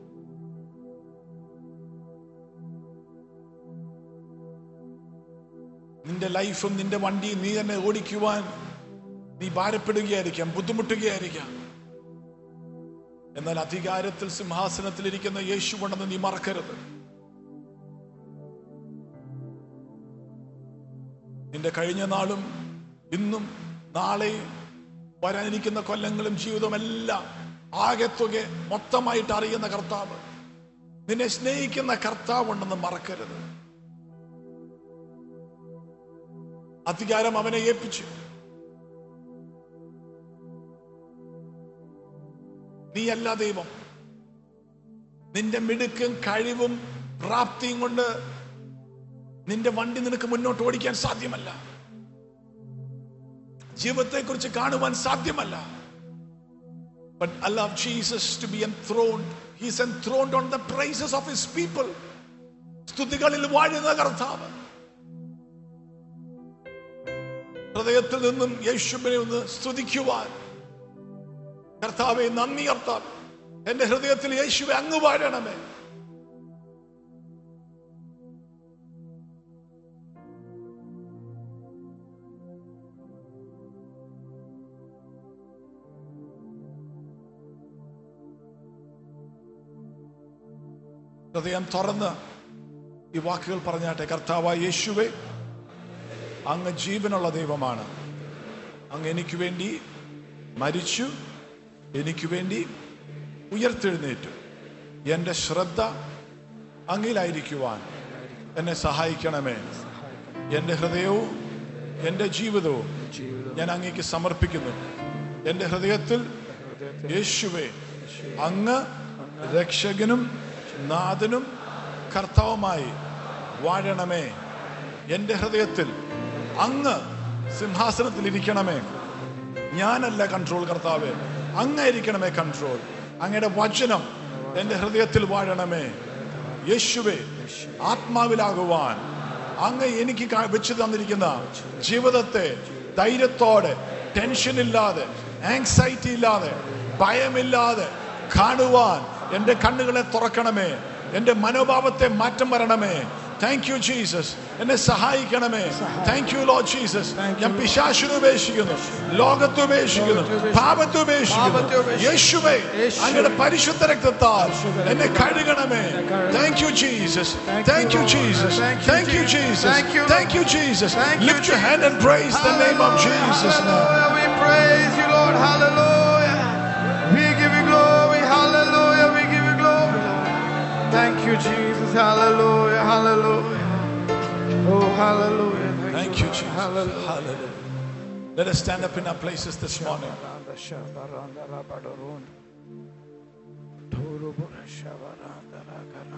നിന്റെ ലൈഫും നിന്റെ വണ്ടിയും നീ തന്നെ ഓടിക്കുവാൻ നീ ഭാരപ്പെടുകയായിരിക്കാം ബുദ്ധിമുട്ടുകയായിരിക്കാം എന്നാൽ അധികാരത്തിൽ സിംഹാസനത്തിൽ ഇരിക്കുന്ന യേശു കൊണ്ടെന്ന് നീ മറക്കരുത് നിന്റെ കഴിഞ്ഞ നാളും ഇന്നും നാളെയും വരാനിരിക്കുന്ന കൊല്ലങ്ങളും ജീവിതവും എല്ലാം ആകെത്തുക മൊത്തമായിട്ട് അറിയുന്ന കർത്താവ് നിന്നെ സ്നേഹിക്കുന്ന കർത്താവ് ഉണ്ടെന്ന് മറക്കരുത് അധികാരം അവനെ ഏൽപ്പിച്ചു നീയല്ല ദൈവം നിന്റെ മിടുക്കും കഴിവും പ്രാപ്തിയും കൊണ്ട് നിന്റെ വണ്ടി നിനക്ക് മുന്നോട്ട് ഓടിക്കാൻ സാധ്യമല്ല ജീവിതത്തെക്കുറിച്ച് കാണുവാൻ സാധ്യമല്ല But allow Jesus to be enthroned. He's enthroned on the praises of his people. സ്തുതികളിൽ വാഴുന്ന കർത്താവ് ഹൃദയത്തിൽ നിന്നും യേശുവിനെ ഒന്ന് സ്തുതിക്കുവാൻ കർത്താവെ നന്ദി കർത്താവ് എന്റെ ഹൃദയത്തിൽ യേശുവെ അങ്ങ് വാഴണമേ ഹൃദയം തുറന്ന് ഈ വാക്കുകൾ പറഞ്ഞാട്ടെ കർത്താവായ യേശുവെ അങ്ങ് ജീവനുള്ള ദൈവമാണ് അങ്ങ് എനിക്ക് വേണ്ടി മരിച്ചു എനിക്ക് വേണ്ടി ഉയർത്തെഴുന്നേറ്റു എൻ്റെ ശ്രദ്ധ അങ്ങിലായിരിക്കുവാൻ എന്നെ സഹായിക്കണമേ എൻ്റെ ഹൃദയവും എൻ്റെ ജീവിതവും ഞാൻ അങ്ങേക്ക് സമർപ്പിക്കുന്നു എൻ്റെ ഹൃദയത്തിൽ യേശുവെ അങ്ങ് രക്ഷകനും നാഥനും കർത്താവുമായി വാഴണമേ എൻ്റെ ഹൃദയത്തിൽ അങ്ങ് സിംഹാസനത്തിൽ ഇരിക്കണമേ ഞാനല്ല കൺട്രോൾ കർത്താവ് അങ്ങായിരിക്കണമേ കൺട്രോൾ അങ്ങയുടെ വചനം എൻ്റെ ഹൃദയത്തിൽ വാഴണമേ യേശുവെ ആത്മാവിലാകുവാൻ അങ്ങ് എനിക്ക് കാ- വെച്ച് തന്നിരിക്കുന്ന ജീവിതത്തെ ധൈര്യത്തോടെ ടെൻഷൻ ഇല്ലാതെ ആങ്സൈറ്റി ഇല്ലാതെ ഭയമില്ലാതെ കാണുവാൻ എൻ്റെ കണ്ണുകളെ തുറക്കണമേ എൻ്റെ മനോഭാവത്തെ മാറ്റം വരണമേ താങ്ക് യു ജീസസ് എന്നെ സഹായിക്കണമേ താങ്ക് യു ലോ ജീസസ് ഞാൻ പിശാശിനെ ഉപേക്ഷിക്കുന്നു ലോകത്തെ ഉപേക്ഷിക്കുന്നു പാപത്തെ ഉപേക്ഷിക്കുന്നു യേശുവേ അങ്ങയുടെ പരിശുദ്ധ രക്തത്താൽ എന്നെ കഴുകണമേ thank you Jesus thank you Jesus thank you Jesus thank you Jesus lift your hand and praise the name of Jesus Hallelujah. We praise you, Lord. Hallelujah. We give you glory. Hallelujah. We give you glory. Lord. Thank you, Jesus. Hallelujah. Hallelujah. Oh, hallelujah. Thank you, Jesus. Hallelujah. Hallelujah. Let us stand up in our places this morning. Randa shabaranda rabadorun. Turu bura shabaranda rakara.